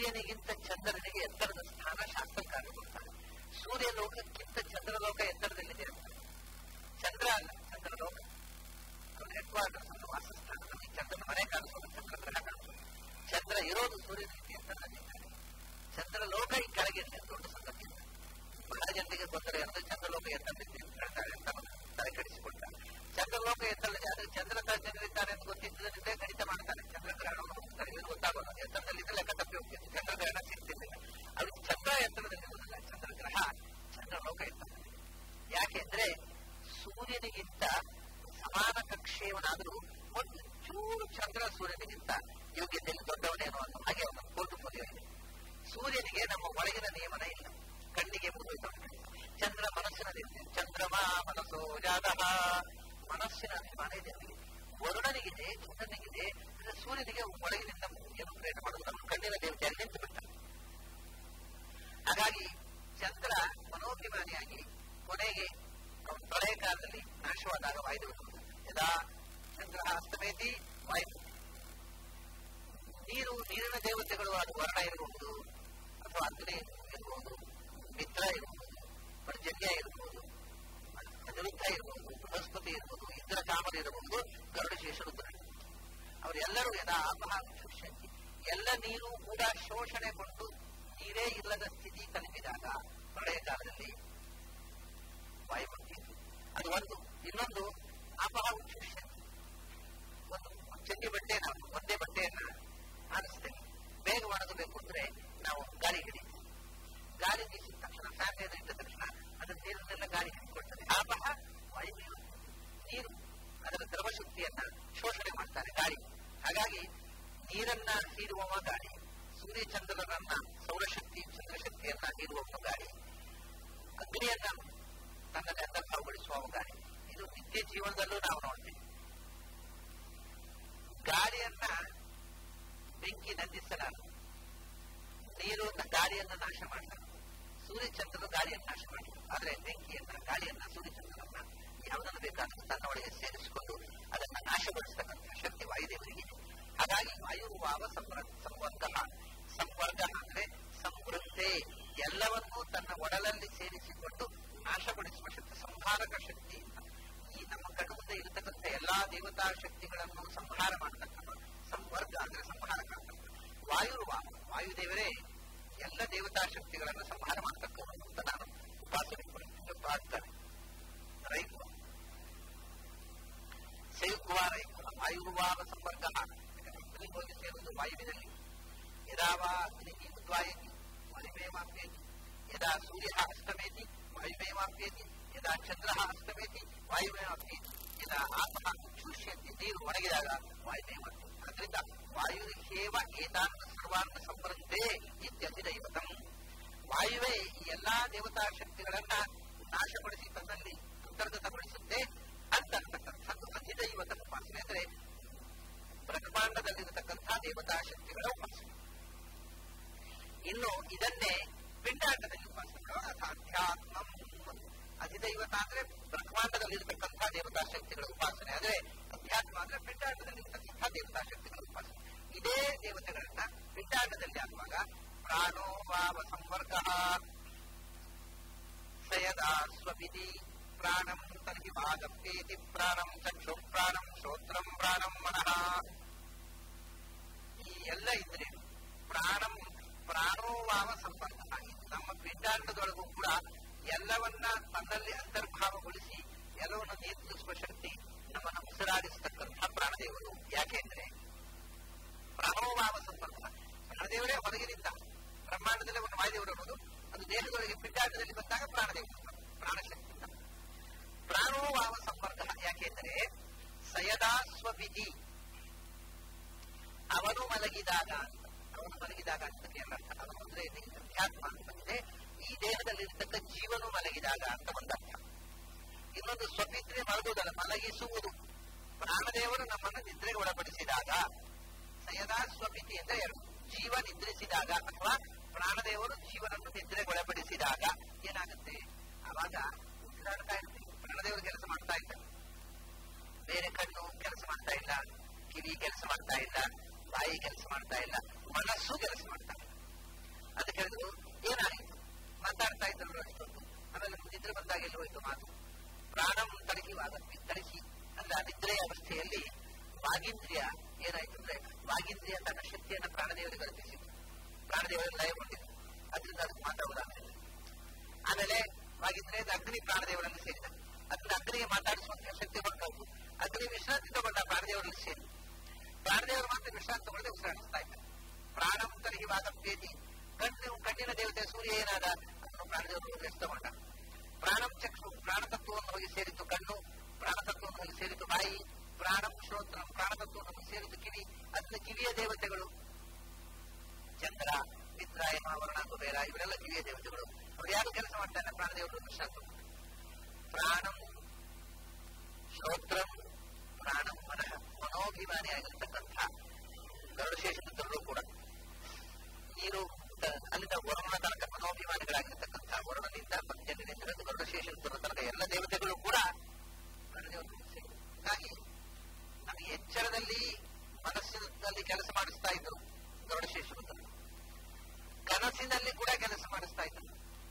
ಸೂರ್ಯನಿಗಿಂತ ಚಂದ್ರನಿಗೆ ಎತ್ತರದ ಸ್ಥಾನ ಶಾಸ್ತ್ರಕಾರರು ಕೊಡ್ತಾರೆ ಸೂರ್ಯ ಲೋಕಕ್ಕಿಂತ ಚಂದ್ರಲೋಕ ಎತ್ತರದಲ್ಲಿದೆ ಅಂತ ಚಂದ್ರ ಅಲ್ಲ ಚಂದ್ರಲೋಕ ಅವನ ಹೆಡ್ ಕ್ವಾರ್ಟರ್ಸ್ ಅವನ ವಾಸಸ್ಥಾನ ನಮಗೆ ಚಂದ್ರನ ಮನೆ ಕಾಣಿಸೋದು ಚಂದ್ರ ಗ್ರಹ ಕಾಣಿಸೋದು ಚಂದ್ರ ಇರೋದು ಸೂರ್ಯನಿಗೆ ಎತ್ತರದಲ್ಲಿದ್ದಾನೆ ಚಂದ್ರಲೋಕ ಈ ಕೆಳಗಿದೆ ದೊಡ್ಡ ಸಂಗತಿ ಬಹಳ ಜನರಿಗೆ ಗೊತ್ತಿದೆ ಅಂದ್ರೆ ಚಂದ್ರಲೋಕ ಎತ್ತರದಿದೆ ಅಂತ ಹೇಳ್ತಾರೆ ಅಂತ ತಲೆ ಕೆಡಿಸಿಕೊಳ್ತಾರೆ ಚಂದ್ರಲೋಕ ಎತ್ತರದಿದೆ ಆದ್ರೆ ಚಂದ್ರ ಚಂದ್ರಿದ್ದಾನೆ ಅಂತ ಗೊತ್ತಿದ್ದದರಿಂದ ಗಣಿತ ಮಾಡ್ತಾರೆ ಚಂದ್ರಗ್ರಹಣವನ್ನು ಹೋಗ್ತಾರೆ ಇದು ಗೊತ್ತಾಗೋಲ್ಲ ಎತ್ತರದಲ್ಲಿದ್ರೆ ಲೆಕ್ಕ ತಪ್ಪಿ ಹೋಗ್ತಿತ್ತು ಚಂದ್ರಗ್ರಹಣ ಸಿಗ್ತಿರ್ಲಿಲ್ಲ ಅದು ಚಂದ್ರ ಎತ್ತರದಲ್ಲಿರುವುದಿಲ್ಲ ಚಂದ್ರಗ್ರಹ ಚಂದ್ರಲೋಕ ಎತ್ತರದಲ್ಲಿ ಯಾಕೆಂದ್ರೆ ಸೂರ್ಯನಿಗಿಂತ ಸಮಾನ ಕಕ್ಷೆಯವನಾದರೂ ಒಂದು ಚೂರು ಚಂದ್ರ ಸೂರ್ಯನಿಗಿಂತ ಯೋಗ್ಯತೆಯಲ್ಲಿ ದೊಡ್ಡವನೇನೋ ಅನ್ನೋ ಹಾಗೆ ಅವನ ಪೋರ್ಟ್ಫೋಲಿಯೋ ಇದೆ ಸೂರ್ಯನಿಗೆ ನಮ್ಮ ಒಳಗಿನ ನಿಯಮನ ಇಲ್ಲ ಕಣ್ಣಿಗೆ ಮುಗಿದವನಿಗೆ ಚಂದ್ರ ಮನಸ್ಸಿನಲ್ಲಿದೆ ಚಂದ್ರಮ ಮನಸ್ಸೋ ಜಾತಃ ಮನಸ್ಸಿನ ಅಭಿಮಾನ ಇದೆ ಅವನಿಗೆ ವರುಣನಿಗಿದೆ ಚಂದ್ರನಿಗಿದೆ ಅಂದ್ರೆ ಸೂರ್ಯನಿಗೆ ಒಳಗಿನಿಂದ ಏನು ಪ್ರೇರಣೆ ಮಾಡೋದು ನಮ್ಮ ಕಣ್ಣಿನ ದೇವತೆಯಲ್ಲಿ ನಿಂತು ಬಿಡ್ತಾನೆ ಹಾಗಾಗಿ ಚಂದ್ರ ಮನೋಭಿಮಾನಿಯಾಗಿ ಕೊನೆಗೆ ಅವನು ಪ್ರಳಯ ಕಾಲದಲ್ಲಿ ನಾಶವಾದಾಗ ವಾಯುದೇವರು ಯದಾ ಚಂದ್ರ ಅಸ್ತಮೇತಿ ವಾಯು ನೀರು ನೀರಿನ ದೇವತೆಗಳು ಅದು ವರ್ಣ ಇರಬಹುದು ಅಥವಾ ಅಗ್ನಿ ಇರಬಹುದು ಮಿತ್ರ ಇರಬಹುದು ಪರ್ಜನ್ಯ ಇರಬಹುದು ಅನಿರುದ್ಧ ಇರಬಹುದು ಬೃಹಸ್ಪತಿ ಇರಬಹುದು ಇಂದ್ರ ಕಾಮನ ಇರಬಹುದು ಗರುಡಶೇಷ ರುದ್ರ ಅವರೆಲ್ಲರೂ ಯದಾ ಆಪಹ ಶುಷ್ಯಂತಿ ಎಲ್ಲ ನೀರು ಕೂಡ ಶೋಷಣೆಗೊಂಡು ನೀರೇ ಇಲ್ಲದ ಸ್ಥಿತಿ ತಲುಪಿದಾಗ ಪ್ರಳಯ ಕಾಲದಲ್ಲಿ ವಾಯುಮತಿ ಅದು ಒಂದು ಇನ್ನೊಂದು ಆಪಹ ಶುಷ್ಯಂತಿ ಒಂದು ಚಂಡಿ ಬಟ್ಟೆನ ಒಂದೇ ಬಟ್ಟೆಯನ್ನ ಆರಿಸ್ತೇವೆ ಬೇಗ ಒಣಗಬೇಕು ಅಂದ್ರೆ ನಾವು ಗಾಳಿ ಹಿಡಿತೀವಿ ಗಾಳಿ ಬೀಸಿದ ತಕ್ಷಣ ಫ್ಯಾನ್ ಇಟ್ಟ ತಕ್ಷಣ ಅದರ ನೀರನ್ನೆಲ್ಲ ಗಾಳಿ ಹಿಡಿಕೊಳ್ತದೆ ಆಪಹ ವಾಯು ನೀರು ಅದರ ದ್ರವಶಕ್ತಿಯನ್ನ ಶೋಷಣೆ ಮಾಡ್ತಾರೆ ಗಾಳಿ ಹಾಗಾಗಿ ನೀರನ್ನ ಹೀರುವವ ಗಾಳಿ ಸೂರ್ಯ ಚಂದ್ರನನ್ನ ಸೌರಶಕ್ತಿ ಚಂದ್ರಶಕ್ತಿಯನ್ನ ಹೀರುವವ ಗಾಳಿ ಅಗ್ನಿಯನ್ನ ತನ್ನಲ್ಲಿ ಅಂತರ್ಭಾವಗೊಳಿಸುವ ಗಾಳಿ ಇದು ನಿತ್ಯ ಜೀವನದಲ್ಲೂ ನಾವು ನೋಡ್ತೀವಿ ಗಾಳಿಯನ್ನ ಬೆಂಕಿ ನಂದಿಸಲಾರದು ನೀರು ಗಾಳಿಯನ್ನ ನಾಶ ಮಾಡಲಾರದು ಸೂರ್ಯಚಂದ್ರನು ಗಾಳಿಯನ್ನು ನಾಶ ಮಾಡಲಾರದು ಆದ್ರೆ ಬೆಂಕಿಯನ್ನ ಗಾಳಿಯನ್ನ ಸೂರ್ಯಚಂದ್ರನನ್ನ ಯಾವುದನ್ನು ಬೇಕಾದರೂ ತನ್ನ ಒಳಗೆ ಸೇರಿಸಿಕೊಂಡು ಅದನ್ನ ನಾಶಗೊಳಿಸತಕ್ಕಂಥ ಶಕ್ತಿ ವಾಯುದೇವರಿಗೆ ಹಾಗಾಗಿ ವಾಯುವಾವ ಸಂವರ್ಗ ಸಂವರ್ಗ ಅಂದ್ರೆ ಸಮೃದ್ಧೆ ಎಲ್ಲವನ್ನೂ ತನ್ನ ಒಡಲಲ್ಲಿ ಸೇರಿಸಿಕೊಂಡು ನಾಶಗೊಳಿಸುವ ಶಕ್ತಿ ಸಂಹಾರಕ ಶಕ್ತಿ ಈ ನಮ್ಮ ಕಣ್ಣು ಮುಂದೆ ಇರತಕ್ಕಂಥ ಎಲ್ಲಾ ದೇವತಾ ಶಕ್ತಿಗಳನ್ನು ಸಂಹಾರ ಮಾಡತಕ್ಕಂಥ ಸಂವರ್ಗ ಅಂದ್ರೆ ಸಂಹಾರಕ ವಾಯುರ್ವ ವಾಯುದೇವರೇ ಎಲ್ಲ ದೇವತಾ ಶಕ್ತಿಗಳನ್ನು ಸಂಹಾರ ಮಾಡತಕ್ಕವರು ಅಂತ ನಾನು ಉಪಾಸನೆ ಪ್ರಾರ್ಥನೆ ರೈಕು ಸೇಯುವ ರೈಕು ವಾಯುರ್ವಾವ ಸಂಪರ್ಕ ಅಗ್ನಿ ಹೋಗಿ ಸೇರುವುದು ವಾಯುವಿನಲ್ಲಿ ಯದಾವ ಅಗ್ನಿ ಉದ್ವಾಯತಿ ವಾಯುಮೇವಾಪ್ಯೇತಿ ಯದಾ ಸೂರ್ಯ ಅಸ್ತಮೇತಿ ವಾಯುಮೇವಾಪ್ಯೇತಿ ಯದಾ ಚಂದ್ರ ಅಸ್ತಮೇತಿ ವಾಯುಮೇವಾಪ್ಯೇತಿ ಯದಾ ಆತ್ಮ ಶುಷ್ಯಂತಿ ನೀರು ಒಣಗಿದಾಗ ವಾಯುಮೇವಾಪ್ಯ ಅದರಿಂದ ವಾಯುಹೇವ ಏತಾನ್ನ ಸರ್ವಾನ್ನ ಸಂಬಂಧೇ ಇತ್ಯಧಿದೈವತಂ ವಾಯುವೇ ಈ ಎಲ್ಲಾ ದೇವತಾ ಶಕ್ತಿಗಳನ್ನ ನಾಶಪಡಿಸಿ ತನ್ನಲ್ಲಿ ಅಂತರ್ಗತಗೊಳಿಸುತ್ತೆ ಅಂತಕ್ಕಂಥದ್ದು ಅಧಿದೈವತ ಉಪಾಸನೆ ಅಂದ್ರೆ ಬ್ರಹ್ಮಾಂಡದಲ್ಲಿರತಕ್ಕಂಥ ದೇವತಾ ಶಕ್ತಿಗಳ ಉಪಾಸನೆ ಇನ್ನು ಇದನ್ನೇ ಪಿಂಡಾಂಡದಲ್ಲಿ ಉಪಾಸನೆ ಅಧ್ಯಾತ್ಮ ಅಧಿದೈವತ ಅಂದ್ರೆ ಬ್ರಹ್ಮಾಂಡದಲ್ಲಿರತಕ್ಕಂಥ ದೇವತಾ ಶಕ್ತಿಗಳ ಉಪಾಸನೆ ಅಂದ್ರೆ ಅಧ್ಯಾತ್ಮ ಅಂದ್ರೆ ಪಿಂಡಾಂಡದಲ್ಲಿರತಕ್ಕಂಥ ದೇವತಾ ಶಕ್ತಿಗಳ ಉಪಾಸನೆ ಇದೇ ದೇವತೆಗಳನ್ನ ಪಿಂಡಾಂಡದಲ್ಲಿ ಆಗುವಾಗ ಪ್ರಾಣೋ ವಾವ ಸಂವರ್ಗ ಸಯದಾ ಸ್ವವಿಧಿ ಪ್ರಾಣಂ ತರ್ಹಿ ಭಾಗಪ್ಪೇತಿ ಪ್ರಾಣಂ ಚಕ್ಷು ಪ್ರಾಣಂ ಶ್ರೋತ್ರಂ ಪ್ರಾಣಂ ಮನಃ ಈ ಎಲ್ಲ ಇದ್ರೆ ಪ್ರಾಣಂ ಪ್ರಾಣೋವಾವ ಸಂಪರ್ಕ ನಮ್ಮ ಪಿಂಡಾಂಡದೊಳಗೂ ಕೂಡ ಎಲ್ಲವನ್ನ ತನ್ನಲ್ಲಿ ಅಂತರ್ಭಾವಗೊಳಿಸಿ ಎಲ್ಲವನ್ನು ನಿಯಂತ್ರಿಸುವ ಶಕ್ತಿ ನಮ್ಮನ್ನು ಉಸಿರಾಡಿಸತಕ್ಕಂಥ ಪ್ರಾಣದೇವರು ಯಾಕೆಂದ್ರೆ ಪ್ರಾಣೋಭಾವ ಸಂಪರ್ಕ ಪ್ರಾಣದೇವರೇ ಹೊರಗಿನಿಂದ ಬ್ರಹ್ಮಾಂಡದಲ್ಲಿ ಒಂದು ವಾಯುದೇವರು ಅನ್ನೋದು ಅದು ದೇಹದೊಳಗೆ ಪಿಂಡಾಂಡದಲ್ಲಿ ಬಂದಾಗ ಪ್ರಾಣದೇವರು ಪ್ರಾಣಶಕ್ತಿ ಪ್ರಾಣೋಭಾವ ಸಂಪರ್ಕ ಯಾಕೆಂದ್ರೆ ಸಯದಾ ಸ್ವವಿಧಿ ಅವನು ಮಲಗಿದಾಗ ಅಂತ ಅವನು ಮಲಗಿದಾಗ ಅಂತ ಏನರ್ಥ ಅವನು ಅಂದ್ರೆ ಅಧ್ಯಾತ್ಮ ಅಂತಂದ್ರೆ ಈ ದೇಹದಲ್ಲಿರ್ತಕ್ಕ ಜೀವನು ಮಲಗಿದಾಗ ಅಂತ ಒಂದರ್ಥ ಇನ್ನೊಂದು ಸ್ವಪಿದ್ರೆ ಮಲಗುವುದಲ್ಲ ಮಲಗಿಸುವುದು ಪ್ರಾಣದೇವರು ನಮ್ಮನ್ನು ನಿದ್ರೆಗೆ ಒಳಪಡಿಸಿದಾಗ ಸಯದಾ ಸ್ವಪಿತಿ ಅಂದ್ರೆ ಎರಡು ಜೀವ ನಿದ್ರಿಸಿದಾಗ ಅಥವಾ ಪ್ರಾಣದೇವರು ಜೀವನನ್ನು ನಿದ್ರೆಗೊಳಪಡಿಸಿದಾಗ ಏನಾಗುತ್ತೆ ಆವಾಗ ಉಸಿರಾಡ್ತಾ ಇರ್ತೀವಿ ಪ್ರಾಣದೇವರು ಕೆಲಸ ಮಾಡ್ತಾ ಇದ್ದಾರೆ ಬೇರೆ ಕಣ್ಣು ಕೆಲಸ ಮಾಡ್ತಾ ಇಲ್ಲ ಕಿವಿ ಕೆಲಸ ಮಾಡ್ತಾ ಇಲ್ಲ ಬಾಯಿ ಕೆಲಸ ಮಾಡ್ತಾ ಇಲ್ಲ ಮನಸ್ಸು ಕೆಲಸ ಮಾಡ್ತಾ ಇಲ್ಲ ಹೋಯಿತು ಮಾತು ಪ್ರಾಣಂ ತಡಕಿ ವಾಗಪ್ಪಿ ತಡಕಿ ಅಂದ್ರೆ ಆ ನಿದ್ರೆಯ ಅವಸ್ಥೆಯಲ್ಲಿ ವಾಗೀಂದ್ರಿಯ ಏನಾಯ್ತು ಅಂದ್ರೆ ವಾಗೀಂದ್ರಿಯ ತನ್ನ ಶಕ್ತಿಯನ್ನು ಪ್ರಾಣದೇವರಿಗೆ ಅರ್ಪಿಸಿತು ಪ್ರಾಣದೇವರಲ್ಲಿ ಲಯಗೊಂಡಿತು ಅದರಿಂದ ಅದಕ್ಕೆ ಮಾತಾಡುವುದಾಗಲಿಲ್ಲ ಆಮೇಲೆ ವಾಗೀಂದ್ರಿಯ ಅಗ್ನಿ ಪ್ರಾಣದೇವರಲ್ಲಿ ಸೇರಿದ ಅದನ್ನ ಅಗ್ನಿಗೆ ಮಾತಾಡಿಸುವಂತಹ ಶಕ್ತಿ ಹೊರಟು ಅಗ್ನಿ ವಿಶ್ರಾಂತಿ ತಗೊಂಡ ಪ್ರಾಣದೇವರಲ್ಲಿ ಸೇರಿ ಪ್ರಾಣದೇವರು ಮಾತ್ರ ವಿಶ್ರಾಂತಿ ತಗೊಳ್ಳದೆ ಉಸಿರಾಡಿಸ್ತಾ ಇದ್ದಾರೆ ಪ್ರಾಣಮುಕ್ತರಿಗೆ ವಾಗಪ್ಪೇತಿ ಕಣ್ಣು ಕಣ್ಣಿನ ದೇವತೆ ಸೂರ್ಯ ಏನಾದ ಅದನ್ನು ಪ್ರಾಣದೇವರು ರೆಸ್ಟ್ ತಗೊಂಡ ಪ್ರಾಣಂ ಚಕ್ಷು ಪ್ರಾಣತತ್ವವನ್ನು ಹೋಗಿ ಸೇರಿತು ಕಣ್ಣು ಪ್ರಾಣತತ್ವವನ್ನು ಹೋಗಿ ಸೇರಿತು ಬಾಯಿ ಪ್ರಾಣಂ ಶ್ರೋತ್ರ ಪ್ರಾಣತತ್ವವನ್ನು ಹೋಗಿ ಸೇರಿತು ಕಿವಿ ಅದನ್ನ ಕಿವಿಯ ದೇವತೆಗಳು ಚಂದ್ರ ಮಿತ್ರ ಯಮ ವರ್ಣ ಕುಬೇರ ಇವರೆಲ್ಲ ಕಿವಿಯ ದೇವತೆಗಳು ಅವ್ರು ಯಾರು ಕೆಲಸ ಮಾಡ್ತಾರೆ ಪ್ರಾಣದೇವರು ವಿಶ್ರಾಂತಿ ಪ್ರಾಣಂ ಶ್ರೋತ್ರಂ ಪ್ರಾಣಂ ಮನಃ ಮನೋಭಿಮಾನಿ ಆಗಿರ್ತಕ್ಕಂಥ ಗರುಡಶೇಷಪುತ್ರರು ಕೂಡ ನೀರು ಅಲ್ಲಿಂದ ವರುಣನ ತನಕ ಮನೋಭಿಮಾನಿಗಳಾಗಿರ್ತಕ್ಕಂಥ ವರುಣನಿಂದ ಪಂಚನಿಂದ ಹಿಡಿದು ಗರುಡಶೇಷಪುತ್ರ ತನಕ ಎಲ್ಲ ದೇವತೆಗಳು ಕೂಡ ಹಾಗಾಗಿ ನಮಗೆ ಎಚ್ಚರದಲ್ಲಿ ಮನಸ್ಸಿನಲ್ಲಿ ಕೆಲಸ ಮಾಡಿಸ್ತಾ ಇದ್ರು ಗರುಡಶೇಷಪುತ್ರ ಕನಸಿನಲ್ಲಿ ಕೂಡ ಕೆಲಸ ಮಾಡಿಸ್ತಾ ಇದ್ರು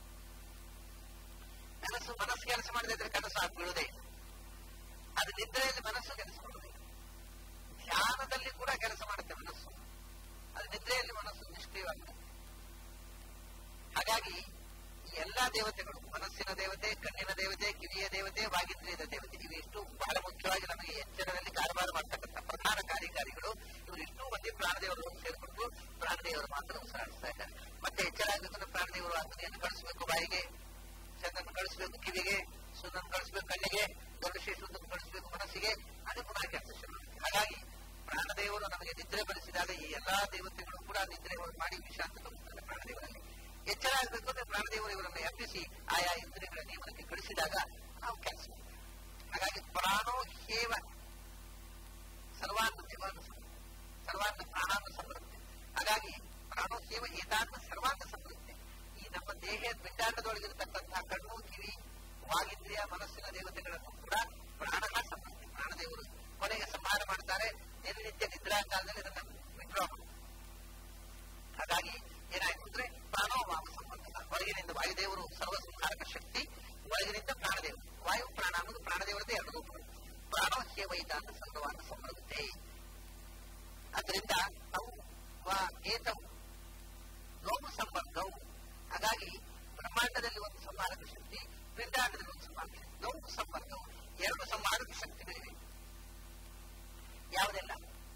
ಕನಸು ಮನಸ್ಸು ಕೆಲಸ ಮಾಡದಿದ್ರೆ ಕನಸು ಆಗಿ ಬೀಳುವುದೇ ಇಲ್ಲ ಅದು ನಿದ್ರೆಯಲ್ಲಿ ಮನಸ್ಸು ಕೆಲಸ ಮಾಡುವುದಿಲ್ಲ ಧ್ಯಾನದಲ್ಲಿ ಕೂಡ ಕೆಲಸ ಮಾಡುತ್ತೆ ಮನಸ್ಸು ಅದು ನಿದ್ರೆಯಲ್ಲಿ ಮನಸ್ಸು ನಿಷ್ಕ್ರಿಯವಾಗಿದೆ ಹಾಗಾಗಿ ಈ ಎಲ್ಲಾ ದೇವತೆಗಳು ಮನಸ್ಸಿನ ದೇವತೆ ಕಣ್ಣಿನ ದೇವತೆ ಕಿವಿಯ ದೇವತೆ ವಾಗಿಂದ್ರಿಯದ ದೇವತೆ ಇವಿಷ್ಟು ಬಹಳ ಮುಖ್ಯವಾಗಿ ನಮಗೆ ಎಚ್ಚರದಲ್ಲಿ ಕಾರವಾರ ಮಾಡ್ತಕ್ಕಂಥ ಪ್ರಧಾನ ಕಾರ್ಯಕಾರಿಗಳು ಇವರಿಷ್ಟು ಮಂದಿ ಪ್ರಾಣದೇವರು ಸೇರಿಕೊಂಡು ಪ್ರಾಣದೇವರು ಮಾತ್ರ ಉಸಿರಾಡಿಸ್ತಾ ಇದ್ದಾರೆ ಮತ್ತೆ ಎಚ್ಚರ ಆಗಬೇಕಂದ್ರೆ ಪ್ರಾಣದೇವರು ಅಗ್ನಿಯನ್ನು ಕಳಿಸಬೇಕು ಬಾಯಿಗೆ ಚಂದ್ರನ್ನು ಕಳಿಸಬೇಕು ಕಿವಿಗೆ ಸುಂದರನ್ನು ಕಳಿಸಬೇಕು ಕಣ್ಣಿಗೆ ಗರುಡಶೇಷವನ್ನು ಕಳಿಸಬೇಕು ಮನಸ್ಸಿಗೆ ಅದು ಪುನಃ ಕೆಲಸ ಶುರು ಹಾಗಾಗಿ ಪ್ರಾಣದೇವರು ನಮಗೆ ನಿದ್ರೆ ಬರೆಸಿದಾಗ ಈ ಎಲ್ಲಾ ದೇವತೆಗಳು ಕೂಡ ನಿದ್ರೆ ಮಾಡಿ ವಿಶ್ರಾಂತಿ ತಗೊಳ್ತಾರೆ ಪ್ರಾಣದೇವರಲ್ಲಿ ಎಚ್ಚರ ಆಗಬೇಕು ಅಂದ್ರೆ ಪ್ರಾಣದೇವರು ಇವರನ್ನು ಎಬ್ಬಿಸಿ ಆಯಾ ಇಂದ್ರಿಯಗಳ ನಿಯಮನಕ್ಕೆ ಕಳಿಸಿದಾಗ ನಾವು ಕೆಲಸ ಹಾಗಾಗಿ ಪ್ರಾಣೋ ಹೇವ ಸರ್ವಾನ್ನ ದೇವಾನ್ನ ಸರ್ವಾನ್ನ ಪ್ರಾಣಾನ್ನ ಸಮೃದ್ಧಿ ಹಾಗಾಗಿ ಪ್ರಾಣೋ ಹೇವ ಏತಾನ್ನ ಸರ್ವಾನ್ನ ಸಮೃದ್ಧಿ ಈ ನಮ್ಮ ದೇಹ ಪಿಂಡಾಂಡದೊಳಗಿರತಕ್ಕಂತಹ ಕಣ್ಣು ಕಿವಿ ವಾಗಿಂದ್ರಿಯ ಮನಸ್ಸಿನ ದೇವತೆಗಳನ್ನು ಕೂಡ ಪ್ರಾಣ ಸಮೃದ್ಧಿ ಪ್ರಾಣದೇವರು ಕೊನೆಗೆ ಸಂಹಾರ ಮಾಡ್ತಾರೆ ನಿರ್ನಿತ್ಯ ನಿದ್ರಾ ಕಾಲದಲ್ಲಿ ಇದನ್ನ ವಿಡ್ರಾ ಹಾಗಾಗಿ ಏನಾಯ್ತು ಅಂದ್ರೆ ಪ್ರಾಣೋವಾಮ ಸಂಬಂಧ ಹೊರಗಿನಿಂದ ವಾಯುದೇವರು ಸರ್ವ ಸಂಹಾರಕ ಶಕ್ತಿ ಒಳಗಿನಿಂದ ಪ್ರಾಣದೇವರು ವಾಯು ಪ್ರಾಣ ಅನ್ನೋದು ಪ್ರಾಣದೇವರದೇ ಎರಡು ರೂಪಗಳು ಪ್ರಾಣೋಹ್ಯ ವೈದಾಂತ ಸಂಘವಾದ ಸಮೃದ್ಧತೆ ಅದರಿಂದ ಅವು ವಾ ಏತವು ಲೋಕ ಸಂಬಂಧವು ಹಾಗಾಗಿ ಬ್ರಹ್ಮಾಂಡದಲ್ಲಿ ಒಂದು ಸಂಹಾರಕ ಶಕ್ತಿ ಪಿಂಡಾಂಡದಲ್ಲಿ ಒಂದು ಸಂಹಾರಕ ಶಕ್ತಿ ಲೋಕ ಸಂಬಂಧವು ಎರಡು ಸಂಹಾರಕ ಶಕ್ತಿಗಳಿವೆ ಯಾವುದೆಲ್ಲ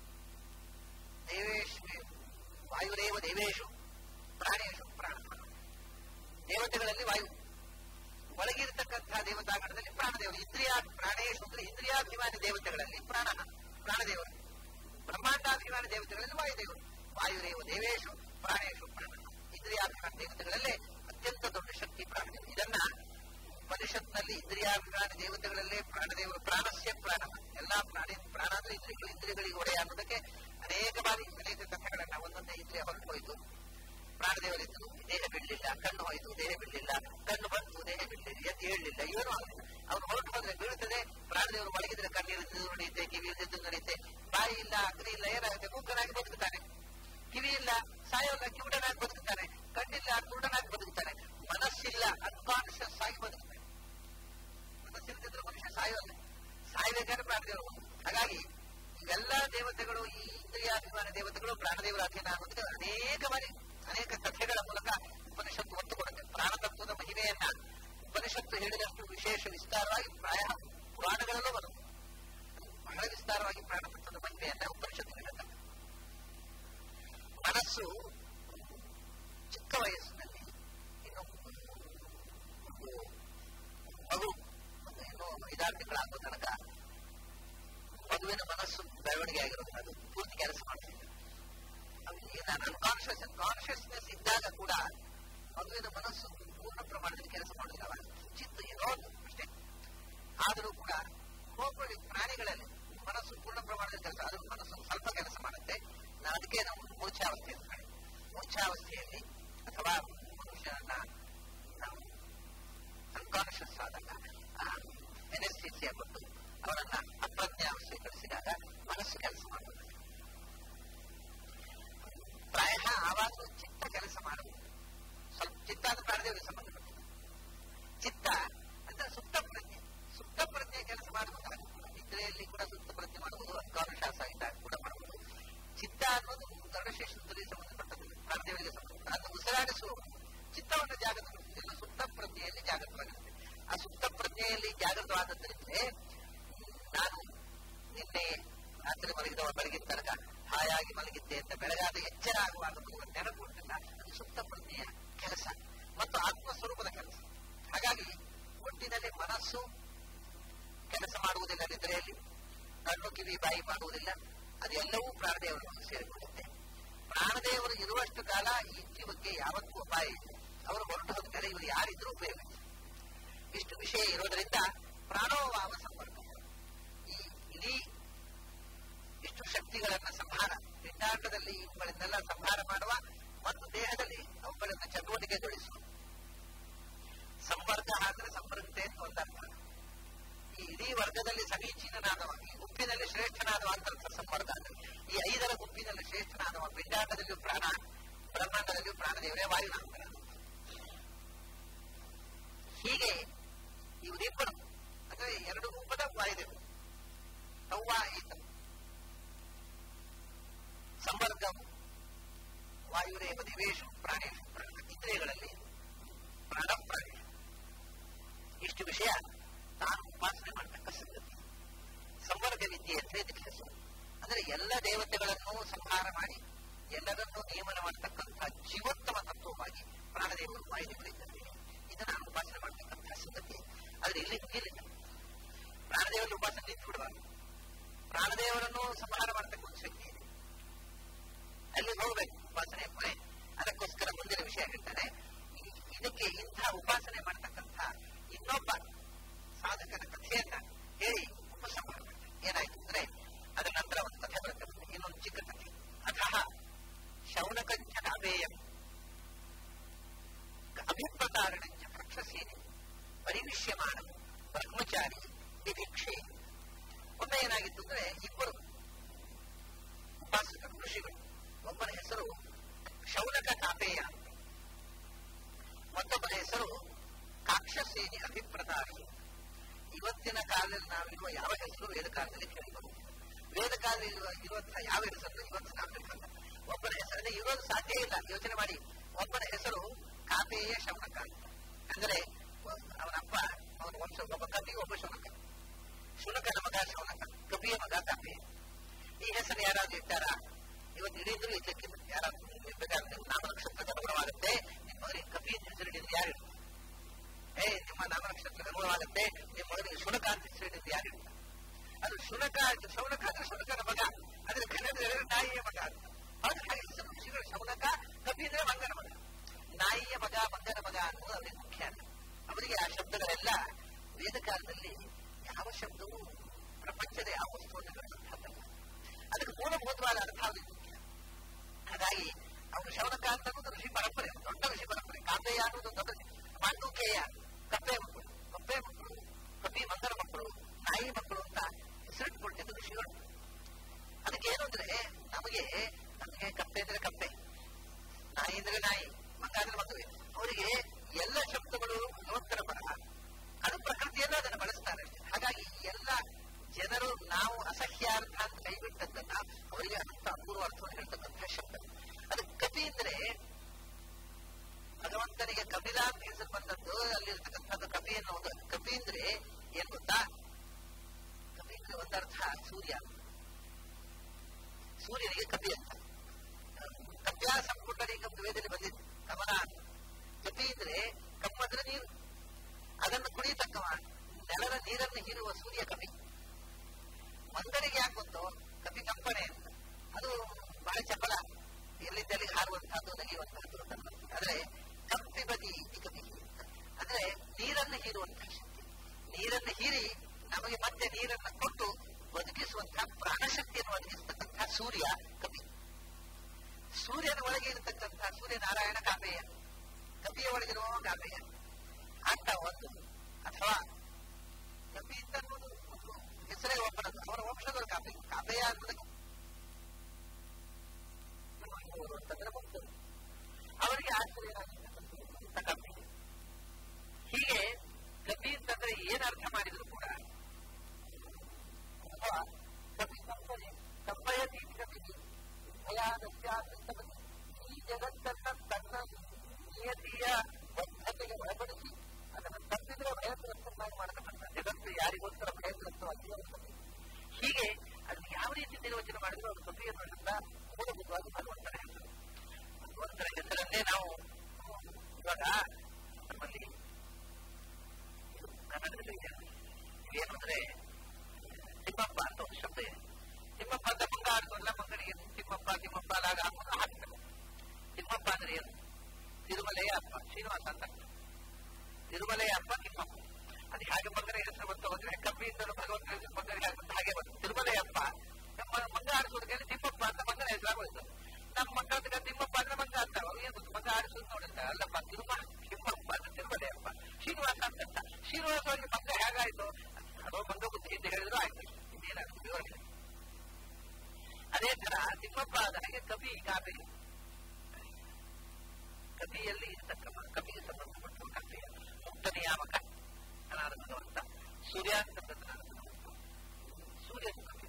ದೇವೇಶು ವಾಯುರೇವ ದೇವೇಶು ಪ್ರಾಣೇಶು ಪ್ರಾಣ ದೇವತೆಗಳಲ್ಲಿ ವಾಯು ಒಳಗಿರತಕ್ಕಂತಹ ದೇವತಾಗಣದಲ್ಲಿ ಪ್ರಾಣದೇವರು ಇಂದ್ರಿಯಾ ಪ್ರಾಣೇಶು ಅಂದ್ರೆ ಇಂದ್ರಿಯಾಭಿಮಾನಿ ದೇವತೆಗಳಲ್ಲಿ ಪ್ರಾಣ ಪ್ರಾಣದೇವರು ಬ್ರಹ್ಮಾಂಡಾಭಿಮಾನಿ ದೇವತೆಗಳಲ್ಲಿ ವಾಯುದೇವರು ವಾಯುರೇವ ದೇವೇಶು ಪ್ರಾಣೇಶು ಪ್ರಾಣ ಇಂದ್ರಿಯಾಭಿಮಾನಿ ದೇವತೆಗಳಲ್ಲೇ ಅತ್ಯಂತ ದೊಡ್ಡ ಶಕ್ತಿ ಪ್ರಾಣದೇವರು ಇದನ್ನ ಉಪನಿಷತ್ನಲ್ಲಿ ಇಂದ್ರಿಯಾಭಿಮಾನಿ ದೇವತೆಗಳಲ್ಲೇ ಪ್ರಾಣದೇವರು ಪ್ರಾಣಸ್ಯ ಪ್ರಾಣ ಎಲ್ಲಾ ಪ್ರಾಣಿ ಪ್ರಾಣ ಅಂದ್ರೆ ಇಂದ್ರಿಯಗಳು ಇಂದ್ರಿಯಗಳಿಗೆ ಒಡೆಯ ಅನ್ನೋದಕ್ಕೆ ಅನೇಕ ಬಾರಿ ಅನೇಕ ಕಥೆಗಳನ್ನ ಒಂದೊಂದೇ ಇಂದ್ರಿಯ ಹೊರಟು ಹೋಯಿತು ಪ್ರಾಣದೇವರಿದ್ದು ದೇಹ ಬಿಡಲಿಲ್ಲ ಕಣ್ಣು ಹೋಯಿತು ದೇಹ ಬಿಡಲಿಲ್ಲ ಕಣ್ಣು ಬಂತು ದೇಹ ಬಿಡಲಿಲ್ಲ ಎದ್ದು ಹೇಳಲಿಲ್ಲ ಏನೂ ಆಗಲಿಲ್ಲ ಅವನು ಹೊರಟು ಬಂದ್ರೆ ಬೀಳುತ್ತದೆ ಪ್ರಾಣದೇವರು ಒಳಗಿದ್ರೆ ಕಣ್ಣಿರಿದ್ದು ನಡೆಯುತ್ತೆ ಕಿವಿ ಇದ್ದು ನಡೆಯುತ್ತೆ ಬಾಯಿ ಇಲ್ಲ ಅಗ್ನಿ ಇಲ್ಲ ಏನಾಗುತ್ತೆ ಮೂಕನಾಗಿ ಬದುಕುತ್ತಾನೆ ಕಿವಿ ಇಲ್ಲ ಸಾಯೋಲ್ಲ ಕಿವುಡನಾಗಿ ಬದುಕುತ್ತಾನೆ ಕಣ್ಣಿಲ್ಲ ಕುರುಡನಾಗಿ ಬದುಕುತ್ತಾನೆ ಮನಸ್ಸಿಲ್ಲ ಅನ್ಕಾನ್ಶಿಯಸ್ ಆಗಿ ಬದುಕುತ್ತಾನೆ ಮನಸ್ಸಿಲ್ಲದಿದ್ರೆ ಮನುಷ್ಯ ಸಾಯೋಲ್ಲ ಸಾಯ್ಬೇಕಾದ್ರೆ ಪ್ರಾಣದೇವರು ಹಾಗಾಗಿ ಇವೆಲ್ಲ ದೇವತೆಗಳು ಈ ಇಂದ್ರಿಯಾಭಿಮಾನ ದೇವತೆಗಳು ಪ್ರಾಣದೇವರ ಅಧೀನ ಆಗುತ್ತದೆ ಅನೇಕ ಬಾರಿ ಅನೇಕ ಕಥೆಗಳ ಮೂಲಕ ಉಪನಿಷತ್ತು ಒತ್ತು ಕೊಡುತ್ತೆ ಪ್ರಾಣತತ್ವದ ಮಹಿಮೆಯನ್ನ ಉಪನಿಷತ್ತು ಹೇಳಿದಷ್ಟು ವಿಶೇಷ ವಿಸ್ತಾರವಾಗಿ ಪ್ರಾಯ ಪುರಾಣಗಳಲ್ಲೂ ಬರುತ್ತೆ ಬಹಳ ವಿಸ್ತಾರವಾಗಿ ಪ್ರಾಣತತ್ವದ ಮಹಿಮೆಯನ್ನ ಉಪನಿಷತ್ತು ಹೇಳುತ್ತೆ ಮನಸ್ಸು ಚಿಕ್ಕ ವಯಸ್ಸಿನಲ್ಲಿ ಇನ್ನು ಮಗು ಇನ್ನು ಐದಾರು ತಿಂಗಳಾಗುವ ತನಕ ಮಗುವಿನ ಮನಸ್ಸು ಬೆಳವಣಿಗೆ ಆಗಿರೋದು ಅದು ಪೂರ್ತಿ ಕೆಲಸ ಮಾಡ್ತಿಲ್ಲ ನಾನು ಅನ್ಕಾನ್ಶಿಯಸ್ ಕಾನ್ಶಿಯಸ್ನೆಸ್ ಇದ್ದಾಗ ಕೂಡ ಮಗುವಿನ ಮನಸ್ಸು ಪೂರ್ಣ ಪ್ರಮಾಣದಲ್ಲಿ ಕೆಲಸ ಮಾಡೋದಿಲ್ಲ ಚಿತ್ತ ಇರೋದು ಅಷ್ಟೇ ಆದರೂ ಕೂಡ ಹೋಗಿ ಪ್ರಾಣಿಗಳಲ್ಲಿ ಮನಸ್ಸು ಪೂರ್ಣ ಪ್ರಮಾಣದಲ್ಲಿ ಕೆಲಸ ಅದು ಮನಸ್ಸು ಸ್ವಲ್ಪ ಕೆಲಸ ಮಾಡುತ್ತೆ ಅದಕ್ಕೆ ನಾವು ಮೂರ್ಛಾವಸ್ಥೆ ಅಂತ ಹೇಳಿ ಮೂರ್ಛಾವಸ್ಥೆಯಲ್ಲಿ ಅಥವಾ ಮನುಷ್ಯನನ್ನ ನಾವು ಅನ್ಕಾನ್ಶಿಯಸ್ ಆದಾಗ ಎನೆಸ್ಥಿಸಿಯ ಕೊಟ್ಟು ಅವರನ್ನ ಅಪ್ರಜ್ಞಾವಸ್ಥೆ ಕಳಿಸಿದಾಗ ಮನಸ್ಸು ಕೆಲಸ ಮಾಡುತ್ತದೆ ಪ್ರಾಯ ಆವಾಗಲೂ ಚಿತ್ತ ಕೆಲಸ ಮಾಡುವುದು ಸ್ವಲ್ಪ ಚಿತ್ತ ಅದು ಪ್ರಾಣದೇವರಿಗೆ ಸಂಬಂಧಪಟ್ಟಿದೆ ಚಿತ್ತ ಅಂತ ಸುತ್ತ ಆದದ್ರಿಂದಲೇ ನಾನು ನಿನ್ನೆ ರಾತ್ರಿ ಮಲಗಿದವ ಬೆಳಗಿನ ತನಕ ಹಾಯಾಗಿ ಮಲಗಿದ್ದೆ ಅಂತ ಬೆಳಗಾದ ಎಚ್ಚರ ಆಗುವಾಗ ಬರುವ ನೆನಪು ಉಂಟಲ್ಲ ಅದು ಸುಪ್ತ ಪ್ರಜ್ಞೆಯ ಕೆಲಸ ಮತ್ತು ಆತ್ಮ ಸ್ವರೂಪದ ಕೆಲಸ ಹಾಗಾಗಿ ಒಟ್ಟಿನಲ್ಲಿ ಮನಸ್ಸು ಕೆಲಸ ಮಾಡುವುದಿಲ್ಲ ನಿದ್ರೆಯಲ್ಲಿ ಕಣ್ಣು ಕಿವಿ ಬಾಯಿ ಮಾಡುವುದಿಲ್ಲ ಅದೆಲ್ಲವೂ ಪ್ರಾಣದೇವರನ್ನು ಸೇರಿಕೊಳ್ಳುತ್ತೆ ಪ್ರಾಣದೇವರು ಇರುವಷ್ಟು ಕಾಲ ಈ ಜೀವಕ್ಕೆ ಯಾವತ್ತೂ ಅಪಾಯ ಇಲ್ಲ ಅವರು ಹೊರಟು ಹೋದ ಮೇಲೆ ಇವರು ಯಾರಿದ್ರೂ ಉಪಯೋಗ ಇಲ್ಲ. ಇಷ್ಟು ವಿಷಯ ಇರೋದರಿಂದ ಪ್ರಾಣೋಭಾವ ಸಂಪರ್ಕ ಈ ಇಡೀ ಇಷ್ಟು ಶಕ್ತಿಗಳನ್ನ ಸಂಹಾರ ಪಿಂಡಾಂಡದಲ್ಲಿ ಇವುಗಳನ್ನೆಲ್ಲ ಸಂಹಾರ ಮಾಡುವ ಮತ್ತು ದೇಹದಲ್ಲಿ ಅವುಗಳನ್ನು ಚಟುವಟಿಕೆಗೊಳಿಸುವ ಸಂವರ್ಗ ಅಂದ್ರೆ ಸಂಪರ್ಕತೆ ಅಂತ ಒಂದರ್ಥ ಈ ಇಡೀ ವರ್ಗದಲ್ಲಿ ಸಮೀಚೀನನಾದವ ಈ ಗುಂಪಿನಲ್ಲಿ ಶ್ರೇಷ್ಠನಾದವ ಅಂತ ಅರ್ಥ ಸಂವರ್ಗ ಅಂದ್ರೆ ಈ ಐದರ ಗುಂಪಿನಲ್ಲಿ ಶ್ರೇಷ್ಠನಾದವ ಪಿಂಡಾಂಡದಲ್ಲಿಯೂ ಪ್ರಾಣ ಬ್ರಹ್ಮಾಂಡದಲ್ಲಿಯೂ ಪ್ರಾಣದೇವರೇ ವಾಯುನಾಂತರ ಹೀಗೆ ಇವರಿಬ್ಬರು ಅಂದ್ರೆ ಎರಡು ರೂಪದ ವಾಯುದೇವರು ತವ್ವ ಈತ ಸಂವರ್ಗ ವಾಯುರೇವ ದಿವೇಶು ಪ್ರಾಣೇಶು ಪ್ರಾಣ ಇಂದ್ರಿಯಗಳಲ್ಲಿ ಪ್ರಾಣ ಪ್ರಾಣೇಶು ಇಷ್ಟು ವಿಷಯ ತಾನು ಉಪಾಸನೆ ಮಾಡತಕ್ಕ ಸಂಗತಿ ಸಂವರ್ಗ ವಿದ್ಯೆ ಅಂತ ಇದಕ್ಕೆ ಹೆಸರು ಅಂದ್ರೆ ಎಲ್ಲ ದೇವತೆಗಳನ್ನು ಸಂಹಾರ ಮಾಡಿ ಎಲ್ಲರನ್ನೂ ನಿಯಮನ ಮಾಡತಕ್ಕಂಥ ಜೀವೋತ್ತಮ ತತ್ವವಾಗಿ ಪ್ರಾಣದೇವರು ವಾಯುದೇವರಿದ್ದಾರೆ ಇದು ನಾನು ಉಪಾಸನೆ ಮಾಡತಕ್ಕಂಥ ಸಂಗತಿ ಆದ್ರೆ ಇಲ್ಲಿ ಮುಗಿಲಿಲ್ಲ ಪ್ರಾಣದೇವರಲ್ಲಿ ಉಪಾಸನೆ ನಿಂತು ಬಿಡಬಾರ್ದು ಪ್ರಾಣದೇವರನ್ನು ಸಂಹಾರ ಮಾಡತಕ್ಕ ಒಂದು ಶಕ್ತಿ ಇದೆ ಅಲ್ಲಿ ಹೋಗ್ಬೇಕು ಉಪಾಸನೆ ಮನೆ ಅದಕ್ಕೋಸ್ಕರ ಮುಂದಿನ ವಿಷಯ ಹೇಳ್ತಾನೆ ಈ- ಇದಕ್ಕೆ ಇಂಥ ಉಪಾಸನೆ ಮಾಡತಕ್ಕಂಥ ಇನ್ನೊಬ್ಬ ಸಾಧಕನ ಕಥೆಯನ್ನ ಹೇಳಿ ಉಪಸಂಹಾರ ಮಾಡ್ತಾನೆ ಏನಾಯ್ತು ಅಂದ್ರೆ ಅದರ ನಂತರ ಒಂದು ಕಥೆ ಬರುತ್ತೆ ಇನ್ನೊಂದು ಚಿಕ್ಕ ಕಥೆ ಅತಃ ಶೌನಕಂಚ ಕಾಬೇಯಂ ಅಭಿಪ್ರತಾರಣಂಚ ಕಕ್ಷಸೇನೆ ಪರಿವಿಷ್ಯಮಾನ ಬ್ರಹ್ಮಚಾರಿ ವಿಭಿಕ್ಷೆ ಒಮ್ಮೆ ಏನಾಗಿತ್ತು ಅಂದ್ರೆ ಇಬ್ಬರು ಉಪಾಸಕರು ಋಷಿಗಳು ಒಬ್ಬನ ಹೆಸರು ಶೌನಕ ಕಾಪೇಯ ಅಂತ. ಮತ್ತೊಬ್ಬನ ಹೆಸರು ಕಾಕ್ಷಸೇನಿ ಅಭಿಪ್ರತಾರಿ ಇವತ್ತಿನ ಕಾಲದಲ್ಲಿ ನಾವಿರುವ ಯಾವ ಹೆಸರು ವೇದ ಕಾಲದಲ್ಲಿ ಕೇಳಿಬರುವುದು ವೇದ ಕಾಲದಲ್ಲಿ ಇರುವ ಇರುವಂತಹ ಯಾವ ಹೆಸರು ಇವತ್ತು ನಾವು ತಿಳ್ಕೊಂಡ ಒಬ್ಬನ ಹೆಸರಲ್ಲಿ ಇರೋದು ಸಾಧ್ಯ ಇಲ್ಲ ಯೋಚನೆ ಮಾಡಿ ಒಬ್ಬನ ಹೆಸರು ಕಾಪೇಯ ಶೌನಕ ಅಂತ ಅಂದ್ರೆ ಅವನಪ್ಪ ಅವನ ವಂಶ ಒಬ್ಬ ಕಪಿ ಒಬ್ಬ ಶೌನಕ ಶುನಕನ ಮಗ ಶೌನಕ ಕಪಿಯ ಮಗ ಕಾಪೇಯ ಈ ಹೆಸರು ಯಾರಾದ್ರೂ ಇಟ್ಟಾರ ಇವತ್ತು ಇಡೀದ್ರು ಇದ್ದಕ್ಕಿಲ್ಲ ಯಾರಾದ್ರೂ ಬೇಕಾದ್ರೆ ನಾಮ ನಕ್ಷತ್ರದ ಅನುಗುಣವಾಗುತ್ತೆ ನಿಮ್ಮ ಮಗನಿಗೆ ಕಪಿ ಅಂತ ಹೆಸರಿಡಿದ್ರೆ ಯಾರು ಇಡ್ತಾರೆ? ಏ ನಿಮ್ಮ ನಾಮ ನಕ್ಷತ್ರದ ಅನುಗುಣವಾಗುತ್ತೆ ನಿಮ್ಮ ಮಗನಿಗೆ ಶುನಕ ಅಂತ ಹೆಸರಿಡಿದ್ರೆ ಯಾರು ಇಡ್ತಾರೆ? ಅದು ಶುನಕ ಶೌನಕ ಅಂದ್ರೆ ಶುನಕನ ಮಗ ಅದ್ರ ಕನ್ನಡ ನಾಯಿಯ ಮಗ ಅಂತ ಹೌದು ಹಾಗೆ ಹೆಸರು ಋಷಿಗಳು ಶೌನಕ ಕಪಿ ಅಂದ್ರೆ ಮಂಗನ ಮಗ ನಾಯಿಯ ಮಗ ಮಂಗನ ಮಗ ಅನ್ನೋದು ಅವರಿಗೆ ಮುಖ್ಯ ಅಲ್ಲ ಅವರಿಗೆ ಆ ಶಬ್ದಗಳೆಲ್ಲ ವೇದ ಕಾಲದಲ್ಲಿ ಯಾವ ಶಬ್ದವೂ ಪ್ರಪಂಚದ ಯಾವ ವಸ್ತುವನ್ನು ಹೇಳುವಂತಹದ್ದಲ್ಲ ಅದಕ್ಕೆ ಮೂಲಭೂತವಾದ ಅರ್ಥ ಅವರಿಗೆ ಮುಖ್ಯ ಹಾಗಾಗಿ ಅವರು ಶೌನಕ ಅಂತ ಅನ್ನೋದು ಋಷಿ ಪರಂಪರೆ ದೊಡ್ಡ ಋಷಿ ಪರಂಪರೆ ಕಾಂಬೆಯ ಅನ್ನೋದು ದೊಡ್ಡ ಮಾಂಡುಕೇಯ ಕಪ್ಪೆ ಮಕ್ಕಳು ಕಪ್ಪೆ ಮಕ್ಕಳು ಕಪಿ ಮಂಗನ ಮಕ್ಕಳು ನಾಯಿ ಮಕ್ಕಳು ಅಂತ ಹೆಸರಿಟ್ಕೊಳ್ತಿದ್ದ ಋಷಿಗಳು ಅದಕ್ಕೆ ಏನು ಅಂದ್ರೆ ನಮಗೆ ನಮಗೆ ಕಪ್ಪೆ ಅಂದ್ರೆ ಕಪ್ಪೆ ನಾಯಿ ಅಂದ್ರೆ ನಾಯಿ ಮಂಗ ಅಂದ್ರೆ ಮಗುವೆ ಅವರಿಗೆ ಎಲ್ಲ ಶಬ್ದಗಳು ಭಗವಂತನ ಪರ ಅದು ಪ್ರಕೃತಿಯಲ್ಲೂ ಅದನ್ನು ಬಳಸ್ತಾರೆ ಅಷ್ಟೇ ಹಾಗಾಗಿ ಎಲ್ಲ ಜನರು ನಾವು ಅಸಹ್ಯಾರ್ಥ ಅಂತ ಕೈಬಿಟ್ಟದ್ದನ್ನ ಅವರಿಗೆ ಅಂತ ಅಪೂರ್ವ ಅರ್ಥವನ್ನು ಹೇಳ್ತಕ್ಕಂಥ ಶಬ್ದ ಅದು ಕಪಿ ಅಂದ್ರೆ ಭಗವಂತನಿಗೆ ಕಪಿಲ ಅಂತ ಹೆಸರು ಬಂದದ್ದು ಅಲ್ಲಿರ್ತಕ್ಕಂಥದ್ದು ಕಪಿ ಅನ್ನೋದು ಕಪಿ ಅಂದ್ರೆ ಏನ್ ಗೊತ್ತಾ ಕಪಿ ಅಂದ್ರೆ ಒಂದರ್ಥ ಸೂರ್ಯ ಸೂರ್ಯನಿಗೆ ಕಪಿ ಅಂತ ಕಪ್ಯಾ ಸಂಪುಟನಿಗೆ ಒಂದು ವೇದನೆ ಬಂದಿದೆ ಕಮಲ ಅಂತ ಕಪಿ ಅಂದ್ರೆ ಕಪ್ಪಂದ್ರೆ ನೀರು ಅದನ್ನು ಕುಡಿಯತಕ್ಕವ ನೆಲದ ನೀರನ್ನು ಹೀರುವ ಸೂರ್ಯ ಕಪಿ ಮಂಗನಿಗೆ ಯಾಕೆ ಗೊತ್ತೋ ಕಪಿ ಕಂಪನೆ ಅಂತ ಅದು ಬಹಳ ಚಪಲ ಎಲ್ಲಿದ್ದಲ್ಲಿ ಹಾರುವಂತಹದ್ದು ನಗಿಯುವಂತಹದ್ದು ಅಂತ ಅರ್ಥ. ಆದ್ರೆ ಕಪ್ಪಿ ಬದಿ ಇತಿ ಕಪಿ ಅಂದ್ರೆ ನೀರನ್ನು ಹೀರುವಂತಹ ಶಕ್ತಿ ನೀರನ್ನು ಹೀರಿ ನಮಗೆ ಮತ್ತೆ ನೀರನ್ನು ಕೊಟ್ಟು ಬದುಕಿಸುವಂತಹ ಪ್ರಾಣಶಕ್ತಿಯನ್ನು ಒದಗಿಸತಕ್ಕಂತಹ ಸೂರ್ಯ ಕಪಿ ಸೂರ್ಯನ ಒಳಗೆ ಇರತಕ್ಕಂತಹ ಸೂರ್ಯನಾರಾಯಣ ಕಾಪೇಯ ಕಪಿಯ ಒಳಗಿರುವ ಕಾಪೇಯ ಅಂತ ಒಂದು ಅಥವಾ ಕಪಿ ಅಂತ ಅನ್ನೋದು ಒಂದು ಹೆಸರೇ ಒಬ್ಬರದ್ದು ಅವರ ವಂಶದವರು ಕಾಪೆ ಕಾಪೆಯ ಅನ್ನೋದಕ್ಕೆ ಅಂತಂದ್ರೆ ಮುಕ್ತರು ಅವರಿಗೆ ಆಶ್ಚರ್ಯನಾಗಿರ್ತಕ್ಕಂಥ ಕಪಿ ಹೀಗೆ ಕಪಿ ಅಂತಂದ್ರೆ ಏನ್ ಅರ್ಥ ಮಾಡಿದ್ರು ಕೂಡ ಅಥವಾ ಕಪಿ ಕಂಪನೆ ಕಂಪಯ ತೀಟಿ ಕಪಿ ಭಯಾದಸ್ಯಾಸ್ತಪತಿ ಈ ಜಗತ್ತನ್ನ ತನ್ನ ನಿಯತಿಯ ಬದ್ಧತೆಗೆ ಒಳಪಡಿಸಿ ಅದನ್ನು ತಪ್ಪಿದ್ರೆ ಭಯಗ್ರಸ್ತನ್ನಾಗಿ ಮಾಡತಕ್ಕಂಥ ಜಗತ್ತು ಯಾರಿದೆ ಯೋಚನೆ ಮಾಡಿದ್ರೆ ಅವರು ಕಪಿ ಅನ್ನೋ ಶಬ್ದ ಮೂಲಭೂತವಾಗಿ ಭಗವಂತನ ಹೆಸರು ಭಗವಂತನ ಹೆಸರನ್ನೇ ನಾವು ಇವಾಗ ನಮ್ಮಲ್ಲಿ ಕನ್ನಡದಲ್ಲಿ ಇದೆ ಇದೇನು ಅಂದ್ರೆ ತಿಮ್ಮಪ್ಪ ಅಂತ ಒಂದು ಶಬ್ದ ಇದೆ ತಿಮ್ಮಪ್ಪ ಅಂತ ಮಂಗ ಆಡ್ತಲ್ಲ ಮಕ್ಕಳಿಗೆ ತಿಮ್ಮಪ್ಪ ತಿಮ್ಮಪ್ಪ ಲಾಗ ಹಾಕೊಂಡು ಹಾಕ್ತಾರೆ ತಿಮ್ಮಪ್ಪ ಅಂದ್ರೆ ಏನು ತಿರುಮಲೆಯ ಅಪ್ಪ ಶ್ರೀನಿವಾಸ ಅಂತ ತಿರುಮಲೆಯ ಅಪ್ಪ ತಿಮ್ಮಪ್ಪ ಅದು ಹಾಗೆ ಮಗನ ಹೆಸರು ಬಂತು ಹೋದ್ರೆ ಕಬ್ಬಿಯಿಂದಲೂ ಭಗವಂತ ಮಗನಿಗೆ ಆಗುತ್ತೆ ಹಾಗೆ ಬಂತು ತಿರುಮಲೆಯ ಅಪ್ಪ ನಮ್ಮ ಮಂಗ ಆಡಿಸೋದಕ್ಕೆ ತಿಮ್ಮಪ್ಪ ಅಂತ ಮಗನ ಹೆಸರಾಗೋಯ್ತು ನಮ್ಮ ಮಕ್ಕಳ ತಿಮ್ಮಪ್ಪ ಅಂದ್ರೆ ಮಂಗ ಅಂತಾವ ಏನು ಗೊತ್ತು ಮಂಗ ಆಡಿಸೋದು ನೋಡಿರ್ತಾರೆ ಅಲ್ಲಪ್ಪ ತಿರುಮ ತಿಮ್ಮಪ್ಪ ಅಂದ್ರೆ ತಿರುಮಲೆಯಪ್ಪ ಶ್ರೀನಿವಾಸ ಅಂತ ಶ್ರೀನಿವಾಸ ಅವರಿಗೆ ಮಂಗ ಹೇಗಾಯ್ತು ಅಥವಾ ಮಂಗ ಬುದ್ಧಿ ಅಂತ ಹೇಳಿದ್ರು ಆಯ್ತು ಇನ್ನೇನಾಗುತ್ತೆ ವಿವರಣೆ ಅದೇ ತರ ತಿಮ್ಮಪ್ಪ ಆದ ಹಾಗೆ ಕವಿ ಕಾವ್ಯ ಕವಿಯಲ್ಲಿ ಇರ್ತಕ್ಕಂಥ ಕವಿಗೆ ಸಂಬಂಧಪಟ್ಟ ಕವಿಯ ಮುಕ್ತ ನಿಯಾಮಕ ಅನಾದ ಭಗವಂತ ಸೂರ್ಯಾಂತನಾದ ಭಗವಂತ ಸೂರ್ಯ ಕವಿ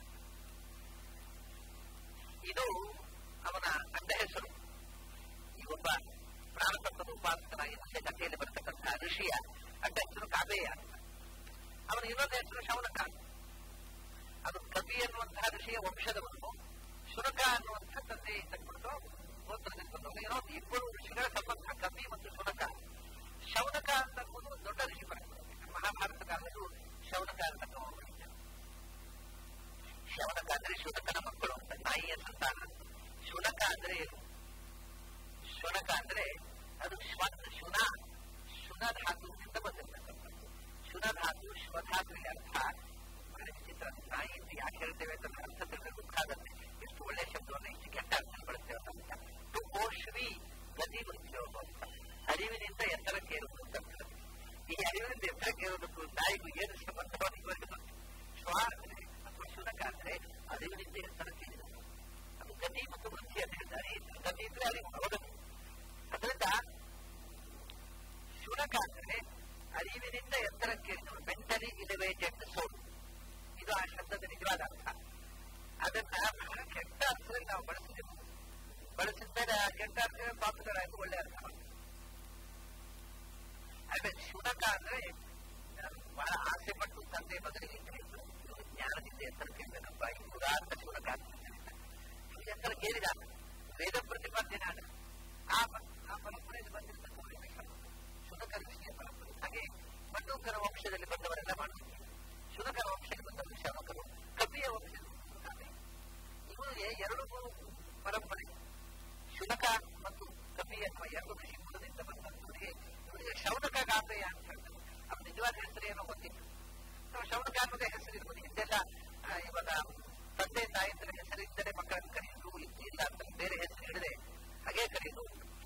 ಇದು ಅವನ ಅಡ್ಡ ಹೆಸರು ಈ ಒಬ್ಬ ಪ್ರಾಣತತ್ವದ ಉಪಾಸಕನಾಗಿ ಮುಂದೆ ಕಥೆಯಲ್ಲಿ ಬರ್ತಕ್ಕಂತಹ ಋಷಿಯ ಅಡ್ಡ ಹೆಸರು ಕಾಬೇಯ ಅಂತ ಅವನ ಇನ್ನೊಂದು ಹೆಸರು ಶವನಕ ಅದು ಕವಿ ಅನ್ನುವಂತಹ ಋಷಿಯ ವಂಶದವನು ಶುನಕ ಅನ್ನುವಂಥ ತಂದೆ ತಕ್ಕೊಂಡು ಗೋತ್ರದಲ್ಲಿ ಬಂದವನು ಏನೋ ಇಬ್ಬರು ಋಷಿಗಳ ಸಂಬಂಧ ಕವಿ ಮತ್ತು ಶುನಕ ಶೌನಕ ಅಂತ ಅನ್ನೋದು ದೊಡ್ಡ ಋಷಿ ಪರಂಪರೆ ಮಹಾಭಾರತ ಕಾಲದಲ್ಲೂ ಶೌನಕ ಅಂತ ಶವನಕ ಅಂದ್ರೆ ಶುನಕನ ಮಕ್ಕಳು ಅಂತ ನಾಯಿಯ ಸಂತಾನ ಶುನಕ ಅಂದ್ರೆ ಏನು ಶುನಕ ಅಂದ್ರೆ ಅದು ಶ್ವನ್ ಶುನ ಶುನ ಧಾತುವಿನಿಂದ ಬಂದಿರ್ತಕ್ಕಂಥದ್ದು ಶುನ ಧಾತು ಶ್ವಧಾತುವಿಗೆ ಅರ್ಥ ಬಹಳ ವಿಚಿತ್ರ ನಾಯಿ ಅಂತ ಯಾಕೆ ಹೇಳ್ತೇವೆ ಅಂತ ಅರ್ಥ ತಿಳಿದ್ರೆ ದುಃಖ ಆಗುತ್ತೆ ಎಷ್ಟು ಒಳ್ಳೆ ಶಬ್ದವನ್ನು ಇಷ್ಟು ಕೆಟ್ಟ ಅರ್ಥ ಬಳಸ್ತೇವೆ ಅಂತ ಟು ಓ ಶ್ರೀ ಗತಿ ಮೃತ್ಯೋಗ ಅಂತ ಅರಿವಿನಿಂದ ಎತ್ತರಕ್ಕೆ ಏರುವುದು ಅಂತ ಅರ್ಥ. ಈ ಅರಿವಿನಿಂದ ಎತ್ತರಕ್ಕೆ ಏರುವುದಕ್ಕೂ ನಾಯಿಗೂ ಏನು ಸಂಬಂಧವೋ ಇವರಿಗೆ ಗೊತ್ತು ಶ್ವ ಅಂದ್ರೆ ಅಥವಾ ಶುನಕ ಅಂದ್ರೆ ಅರಿವಿನಿಂದ ಎತ್ತರಕ್ಕೆ ಏರುವುದು ಅದು ಗತಿ ಮತ್ತು ವೃತ್ತಿ ಅಂತ ಹೇಳಿದ್ದಾರೆ ಗತಿ ಅಂದ್ರೆ ಅರಿವು ಹೌದದು ಅದರಿಂದ ಶುನಕ ಅಂದ್ರೆ ಅರಿವಿನಿಂದ ಎತ್ತರಕ್ಕೆ ಮೆಂಟಲಿ ಇಲಿವೇಟೆಡ್ ಸೋಲ್ ಇದು ಆ ಶಬ್ದದ ನಿಜವಾದ ಅರ್ಥ ಅದನ್ನ ಬಹಳ ಕೆಟ್ಟ ಅರ್ಥದಲ್ಲಿ ನಾವು ಬಳಸಿದ್ದೇವೆ ಬಳಸಿದ್ದರೆ ಆ ಕೆಟ್ಟ ಅರ್ಥ ಪಾಪುಲರ್ ಆಗಿ ಒಳ್ಳೆ ಅರ್ಥ ಆಮೇಲೆ ಶುನಕ ಅಂದ್ರೆ ಬಹಳ ಆಸೆ ಪಟ್ಟು ತಂದೆ ಮಗನಿಗೆ ಹೇಳಿದ್ರು ಜ್ಞಾನದಿಂದ ಎತ್ತರಕ್ಕೆ ಇರಬೇಕಪ್ಪ ಈ ಉದಾತ್ತ ಶುನಕ ಅಂತ ಎತ್ತರಕ್ಕೆ ಏರಿದ ವೇದ ಪ್ರತಿಪಾದ್ಯನಾದ ಆ ಆ ಪರಂಪರೆಯಲ್ಲಿ ಬಂದಿರತಕ್ಕಂಥ ಶುನಕ ಋಷಿಯ ಪರಂಪರೆ ಹಾಗೆ ಮಂಡೂಕರ ವಂಶದಲ್ಲಿ ಬಂದವರೆಲ್ಲ ಮಾಡುತ್ತಾರೆ ಶುನಕರ ವಂಶದಲ್ಲಿ ಬಂದವರು ಶವಕರು ಕಪಿಯ ವಂಶದಲ್ಲಿ ಇವರಿಗೆ ಎರಡು ಪರಂಪರೆ ಶುನಕ ಮತ್ತು ಕಪಿ ಎನ್ನುವ ಎರಡು ಋಷಿ ಮೂಲದಿಂದ ಬಂದವರಿಗೆ ಇವರಿಗೆ ಶೌನಕ ಗಾಪೆಯ ಅಂತ ಹೇಳ್ತಾರೆ ಅವ್ರ ನಿಜವಾದ ಹೆಸರು ಏನೋ ಗೊತ್ತಿತ್ತು ನಾವು ಶೌನಕ ಅನ್ನೋದೇ ಹೆಸರಿರ್ಬೋದು ಹಿಂದೆಲ್ಲ ಇವಾಗ ತಂದೆ ತಾಯಿತರ ಹೆಸರಿದ್ದರೆ ಮಕ್ಕಳನ್ನು ಕರೆಯುವುದು ಇತ್ತು ಇಲ್ಲ ಅಂತ ಬೇರೆ ಹೆಸರು ಹಿಡಿದೆ ಹಾಗೆ ಕರೆಯುವುದು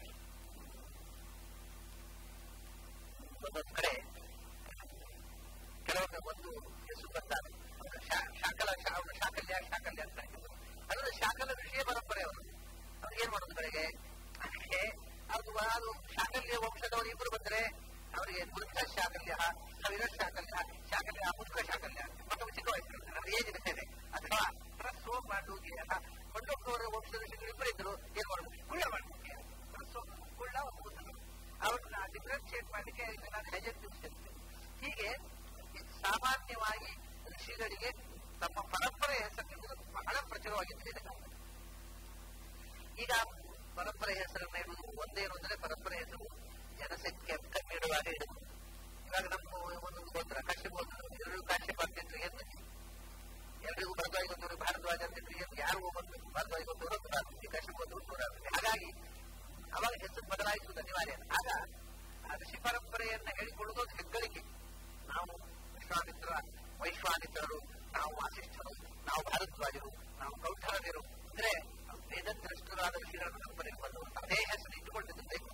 ಒಂದೊಂದು ಕಡೆ ಕೆಲವೊಮ್ಮೆ ಒಂದು ಹೆಸರು ಬರ್ತಾರೆ ಶಾಕಲ ಅವನು ಶಾಕಲ್ಯ ಶಾಕಲ್ಯ ಅಂತ ಅದರ ಶಾಕಲ ಋಷಿಯ ಪರಂಪರೆ ಅವರು ಅವ್ರಿಗೆ ಏನ್ ಮಾಡೋದು ಕಡೆಗೆ ಅದಕ್ಕೆ ಅದು ಅದು ಶಾಕಲ್ಯ ವಂಶದವರು ಇಬ್ಬರು ಬಂದ್ರೆ ಅವರಿಗೆ ಮೃತ ಶಾಕಲ್ಯ ಸವಿರ ಶಾಕಲ್ಯ ಶಾಕಲ್ಯ ಮುದುಕ ಶಾಕಲ್ಯ ಮತ್ತೊಂದು ಚಿಕ್ಕ ವಯಸ್ಸು ಅದು ಏಜ್ ಇರ್ತೇನೆ ಅಥವಾ ಪ್ರಸ್ಸೋ ಮಾಡುವುದಿಲ್ಲ ಕೊಂಡೊಬ್ಬರ ವಂಶದ ಇಬ್ಬರು ಇದ್ರು ಏನ್ ಮಾಡೋದು ಕುಳ್ಳ ಮಾಡ್ಲಿಕ್ಕೆ ಪ್ರಸ್ಸೋ ಕುಳ್ಳ ಒಂದು ಅವ್ರನ್ನ ಡಿಫ್ರೆನ್ಶಿಯೇಟ್ ಮಾಡಲಿಕ್ಕೆ ನಾನು ಹೆಜೆಟ್ ತಿಳಿಸಿರ್ತೇನೆ ಹೀಗೆ ಸಾಮಾನ್ಯವಾಗಿ ಋಷಿಗಳಿಗೆ ತಮ್ಮ ಪರಂಪರೆ ಹೆಸರು ಬಹಳ ಪ್ರಚುರವಾಗಿದ್ದು ಇದಕ್ಕಾಗಿ ಈಗ ಪರಂಪರೆ ಹೆಸರನ್ನು ಇಡುವುದು ಒಂದೇನು ಅಂದ್ರೆ ಪರಂಪರೆ ಹೆಸರು ಜನಸಂಖ್ಯೆ ಕಮ್ಮಿ ಇಡುವಾಗ ಇಡುವುದು ಇವಾಗ ನಮ್ಮ ಒಂದೊಂದು ಗೋತ್ರ ಕಾಶ್ಯ ಗೋತ್ರ ಎಲ್ಲರಿಗೂ ಕಾಶ್ಯ ಬರ್ತಿದ್ರು ಏನು ಎಲ್ಲರಿಗೂ ಭರದ್ವಾಜ್ ಗೊತ್ತವರು ಭಾರದ್ವಾಜ ಅಂತಿದ್ರು ಏನು ಯಾರು ಒಬ್ಬರು ಭಾರದ್ವಾಜ್ ಗೊತ್ತವರು ನೂರಾಗ್ತದೆ ಕಾಶ್ಯ ಗೋತ್ರರು ನೂರಾಗ್ತದೆ ಹಾಗಾಗಿ ಅವಾಗ ಹೆಸರು ಬದಲಾಯಿಸುವುದು ಅನಿವಾರ್ಯ ಆಗ ಆ ಋಷಿ ಪರಂಪರೆಯನ್ನ ಹೇಳಿಕೊಳ್ಳುವುದು ಹೆಗ್ಗಳಿಕೆ ನಾವು ವಿಶ್ವಾಮಿತ್ರ ವೈಶ್ವಾಮಿತ್ರರು ನಾವು ವಾಸಿಷ್ಠರು ನಾವು ಭಾರದ್ವಾಜರು ನಾವು ಕೌಠಲರು ಅಂದ್ರೆ ವೇದದ್ರಷ್ಟರಾದ ಋಷಿಗಳ ಪರಂಪರೆಗೆ ಬಂದವರು ಅದೇ ಹೆಸರು ಇಟ್ಟುಕೊಂಡಿದ್ದು ಬೇಕು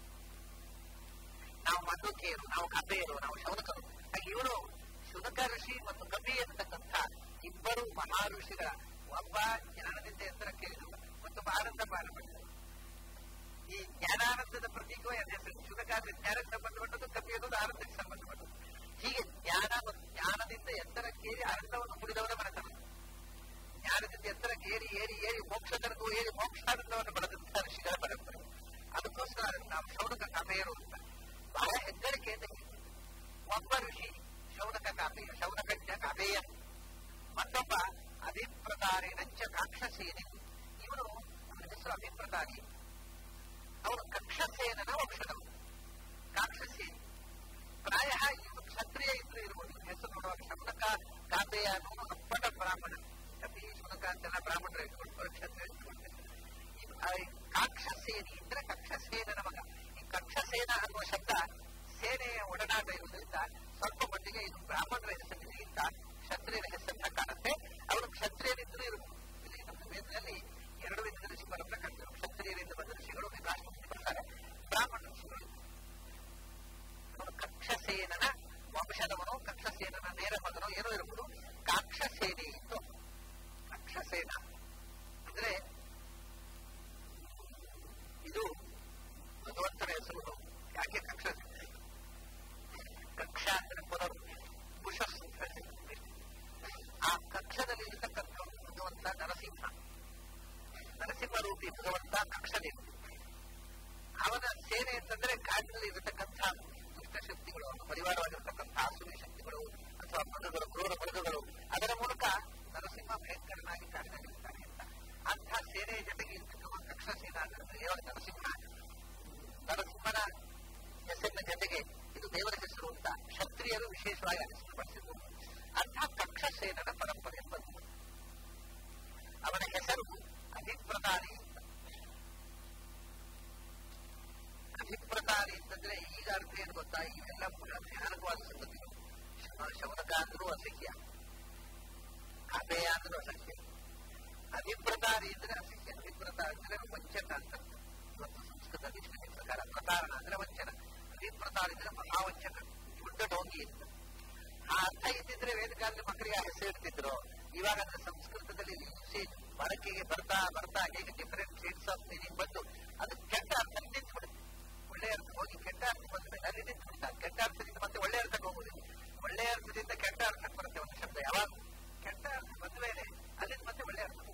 ನಾವು ಮಂಡುಕಿಯರು ನಾವು ಕಬ್ಬೆಯರು ನಾವು ಶೌನಕರು ಹಾಗೆ ಇವರು ಶುನಕ ಋಷಿ ಮತ್ತು ಕಬ್ಬಿ ಎನ್ನತಕ್ಕಂಥ ಇಬ್ಬರು ಮಹಾ ಋಷಿಗಳ ಒಬ್ಬ ಜ್ಞಾನದಿಂದ ಎತ್ತರಕ್ಕೆ ಮತ್ತೊಬ್ಬ ಆನಂದ ಪಾಲ ಈ ಜ್ಞಾನಾನಂದದ ಪ್ರತೀಕವೇ ಅದೇ ಹೆಸರು ಶುನಕ ಅಂದ್ರೆ ಜ್ಞಾನಕ್ಕೆ ಸಂಬಂಧಪಟ್ಟದ್ದು ಕಬ್ಬಿ ಅನ್ನೋದು ಆನಂದಕ್ಕೆ ಸಂಬಂಧಪಟ್ಟದ್ದು ಹೀಗೆ ಜ್ಞಾನ ಜ್ಞಾನದಿಂದ ಎತ್ತರಕ್ಕೇರಿ ಆನಂದವನ್ನು ಕುಡಿದವರ ಮನತನ ಜ್ಞಾನದಿಂದ ಎತ್ತರಕ್ಕೆ ಏರಿ ಏರಿ ಏರಿ ಮೋಕ್ಷದವರೆಗೂ ಏರಿ ಮೋಕ್ಷಾನಂದವನ್ನು ಪಡೆದಂತಹ ಋಷಿಗಳ ಪರಂಪರೆ ಅದಕ್ಕೋಸ್ಕರ ನಾವು ಶೌನಕ ಕಾಪೆಯರು ಅಂತ ಬಹಳ ಹೆಗ್ಗಳಿಕೆಯಿಂದ ಒಬ್ಬ ಋಷಿ ಶೌನಕ ಕಾಪೆಯ ಶೌನಕಜ್ಞ ಕಾಪೆಯ ಮತ್ತೊಬ್ಬ ಅಭಿಪ್ರತ ಅಭಿಪ್ರತಾರಿಣಂಚ ಕಾಕ್ಷಸೇನೆ ಇವನು ಅವನ ಹೆಸರು ಅಭಿಪ್ರತಾರಿ ಅವನು ಕಕ್ಷಸೇನನ ವಂಶದವ ಕಾಕ್ಷಸೇನೆ ಪ್ರಾಯ ಇವನು ಕ್ಷತ್ರಿಯ ಇದ್ರು ಇರುವುದು ಹೆಸರು ನೋಡುವಾಗ ಶಬ್ದಕ ಕಾಪೆಯ ಅನ್ನುವ ಅಪ್ಪಟ ಬ್ರಾಹ್ಮಣ ಕಪಿ ಶುನಕ ಅಂತೆಲ್ಲ ಬ್ರಾಹ್ಮಣರು ಇಟ್ಕೊಂಡು ಕ್ಷತ್ರಿಯ ಕಾಕ್ಷಸೇನಿ ಅಂದ್ರೆ ಕಕ್ಷಸೇನನ ಮಗ ಈ ಕಕ್ಷಸೇನ ಅನ್ನುವ ಶಬ್ದ ಸೇನೆಯ ಒಡನಾಟ ಇರುವುದರಿಂದ ಸ್ವಲ್ಪ ಮಟ್ಟಿಗೆ ಇದು ಬ್ರಾಹ್ಮಣರ ಹೆಸರಿಗಿಂತ ಕ್ಷತ್ರಿಯರ ಹೆಸರನ್ನ ಕಾಣುತ್ತೆ ಅವರು ಕ್ಷತ್ರಿಯರಿದ್ದರೂ ಇರಬಹುದು ಇಲ್ಲಿ ನಮ್ಮ ವೇದದಲ್ಲಿ ಎರಡು ವಿಧದ ಋಷಿಗಳನ್ನ ಕಂಡು ಕ್ಷತ್ರಿಯರಿಂದ ಬಂದ ಋಷಿಗಳು ವಿಕಾಸ ಬರ್ತಾರೆ ಬ್ರಾಹ್ಮಣ ಋಷಿಗಳು ಅವನು ಕಕ್ಷಸೇನನ ವಂಶದವನು ಕಕ್ಷಸೇನನ ನೇರ ಮಗನೋ ಏನೋ ಇರಬಹುದು ಕಾಕ್ಷಸೇನೆ ಇತ್ತು ಕಕ್ಷಸೇನ ಅಂದ್ರೆ ಇದು ಭಗವಂತನ ಹೆಸರು ಯಾಕೆ ಕಕ್ಷ ಕಕ್ಷ ಅಂದ್ರೆ ಪದರು ಪುಷ ಆ ಕಕ್ಷದಲ್ಲಿ ಇರತಕ್ಕಂಥ ಭಗವಂತ ನರಸಿಂಹ ನರಸಿಂಹ ರೂಪಿ ಭಗವಂತ ಕಕ್ಷದೇವ ಅವನ ಸೇನೆ ಅಂತಂದ್ರೆ ಕಾಡಿನಲ್ಲಿ ಇರತಕ್ಕಂಥ ದುಷ್ಟಶಕ್ತಿಗಳು ಪರಿವಾರವಾಗಿರತಕ್ಕಂಥ ಆಸುರಿ ಶಕ್ತಿಗಳು ಅಥವಾ ಮೃಗಗಳು ಕ್ರೂರ ಮೃಗಗಳು ಅದರ ಮೂಲಕ ನರಸಿಂಹ ಭಯಂಕರನಾಗಿ ಕಾಡಿನಲ್ಲಿರ್ತಾನೆ ಅಂತ ಅಂಥ ಸೇನೆಯ ಜೊತೆಗೆ ಇರ್ತಕ್ಕಂಥ ಕಕ್ಷ ಸೇನಾ ಯಾವಾಗ ನರಸಿಂಹ ನರಸಿಂಹನ ಹೆಸರಿನ ಜೊತೆಗೆ ಇದು ದೇವರ ಹೆಸರು ಅಂತ ಕ್ಷತ್ರಿಯರು ವಿಶೇಷವಾಗಿ ಅನಿಸಿಪಡಿಸಿದ್ರು ಅಂಥ ಕಕ್ಷಸೇನನ ಪರಂಪರೆ ಬಂತು ಅವನ ಹೆಸರು ಅಭಿಪ್ರದಾರಿ ಅಭಿಪ್ರದಾರಿ ಅಂತಂದ್ರೆ ಈಗ ಅರ್ಥ ಏನು ಗೊತ್ತಾ ಇವೆಲ್ಲ ಕೂಡ ಭಯಾನಕವಾದ ಸಂಗತಿಗಳು ಶವನಕ ಅಂದ್ರೂ ಅಸಹ್ಯ ಕಾಪೇಯ ಅಂದ್ರೂ ಅಸಹ್ಯ ಅಭಿಪ್ರದಾರಿ ಅಂದ್ರೆ ಅಸಹ್ಯ ಅಭಿಪ್ರತ ಅಂದ್ರೆ ವಂಚಕ ಅಂತ ಇವತ್ತು ಸಂಸ್ಕೃತ ಡಿಕ್ಷನರಿ ಪ್ರಕಾರ ಪ್ರತಾರಣ ಅಂದ್ರೆ ವಂಚನ ಅಭಿಪ್ರತಾರ ಅಂದ್ರೆ ಮಹಾವಂಚಕ ದೊಡ್ಡ ಡೋಂಗಿ ಅಂತ ಆ ಅರ್ಥ ಇದ್ದಿದ್ರೆ ವೇದಕಾಲದ ಮಕ್ಕಳಿಗೆ ಆ ಹೆಸರು ಇಡ್ತಿದ್ರು ಇವಾಗ ಅಂದ್ರೆ ಸಂಸ್ಕೃತದಲ್ಲಿ ಯೂಸೇಜ್ ಬಳಕೆಗೆ ಬರ್ತಾ ಬರ್ತಾ ಹೇಗೆ ಡಿಫರೆಂಟ್ ಶೇಡ್ಸ್ ಆಫ್ ಮೀನಿಂಗ್ ಬಂದು ಅದು ಕೆಟ್ಟ ಅರ್ಥ ನಿಂತ್ಬಿಡುತ್ತೆ ಒಳ್ಳೆಯ ಅರ್ಥ ಹೋಗಿ ಕೆಟ್ಟ ಅರ್ಥ ಬಂದ್ಮೇಲೆ ಅಲ್ಲಿ ನಿಂತ್ಬಿಡ್ತಾರೆ ಕೆಟ್ಟ ಅರ್ಥದಿಂದ ಮತ್ತೆ ಒಳ್ಳೆಯ ಅರ್ಥಕ್ಕೆ ಹೋಗುದಿಲ್ಲ ಒಳ್ಳೆಯ ಅರ್ಥದಿಂದ ಕೆಟ್ಟ ಅರ್ಥಕ್ಕೆ ಬರುತ್ತೆ ಒಂದು ಶಬ್ದ ಯಾವಾಗ ಕೆಟ್ಟ ಅರ್ಥ ಬಂದ ಮೇಲೆ ಅಲ್ಲಿಂದ ಮತ್ತೆ ಒಳ್ಳೆಯ ಅರ್ಥ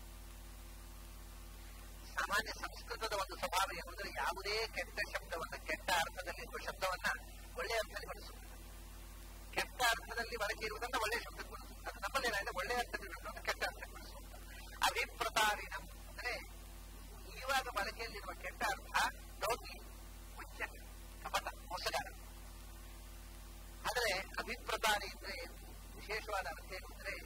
ಸಾಮಾನ್ಯ ಸಂಸ್ಕೃತದ ಒಂದು ಸ್ವಭಾವ ಏನಂದ್ರೆ ಯಾವುದೇ ಕೆಟ್ಟ ಶಬ್ದವನ್ನ ಕೆಟ್ಟ ಅರ್ಥದಲ್ಲಿರುವ ಶಬ್ದವನ್ನ ಒಳ್ಳೆಯ ಅರ್ಥದಲ್ಲಿ ಬಳಸುವುದು ಕೆಟ್ಟ ಅರ್ಥದಲ್ಲಿ ಬಳಕೆ ಇರುವುದನ್ನ ಒಳ್ಳೆಯ ಶಬ್ದಕ್ಕೆ ಬಳಸುವುದು ಅದು ನಮ್ಮಲ್ಲಿ ಏನಾಗಿದೆ ಒಳ್ಳೆಯ ಅರ್ಥದಲ್ಲಿ ಕೆಟ್ಟ ಅರ್ಥಕ್ಕೆ ಬಳಸುವುದು ಅಭಿಪ್ರತಾರಿನ ಅಂದ್ರೆ ಇವಾಗ ಬಳಕೆಯಲ್ಲಿರುವ ಕೆಟ್ಟ ಅರ್ಥ ಡೋಗಿ ವಂಚಕ ಕಪಟ ಮೋಸಗಾರ ಆದ್ರೆ ಅಭಿಪ್ರತಾರಿ ಅಂದ್ರೆ ವಿಶೇಷವಾದ ಅರ್ಥ ಏನು ಅಂದ್ರೆ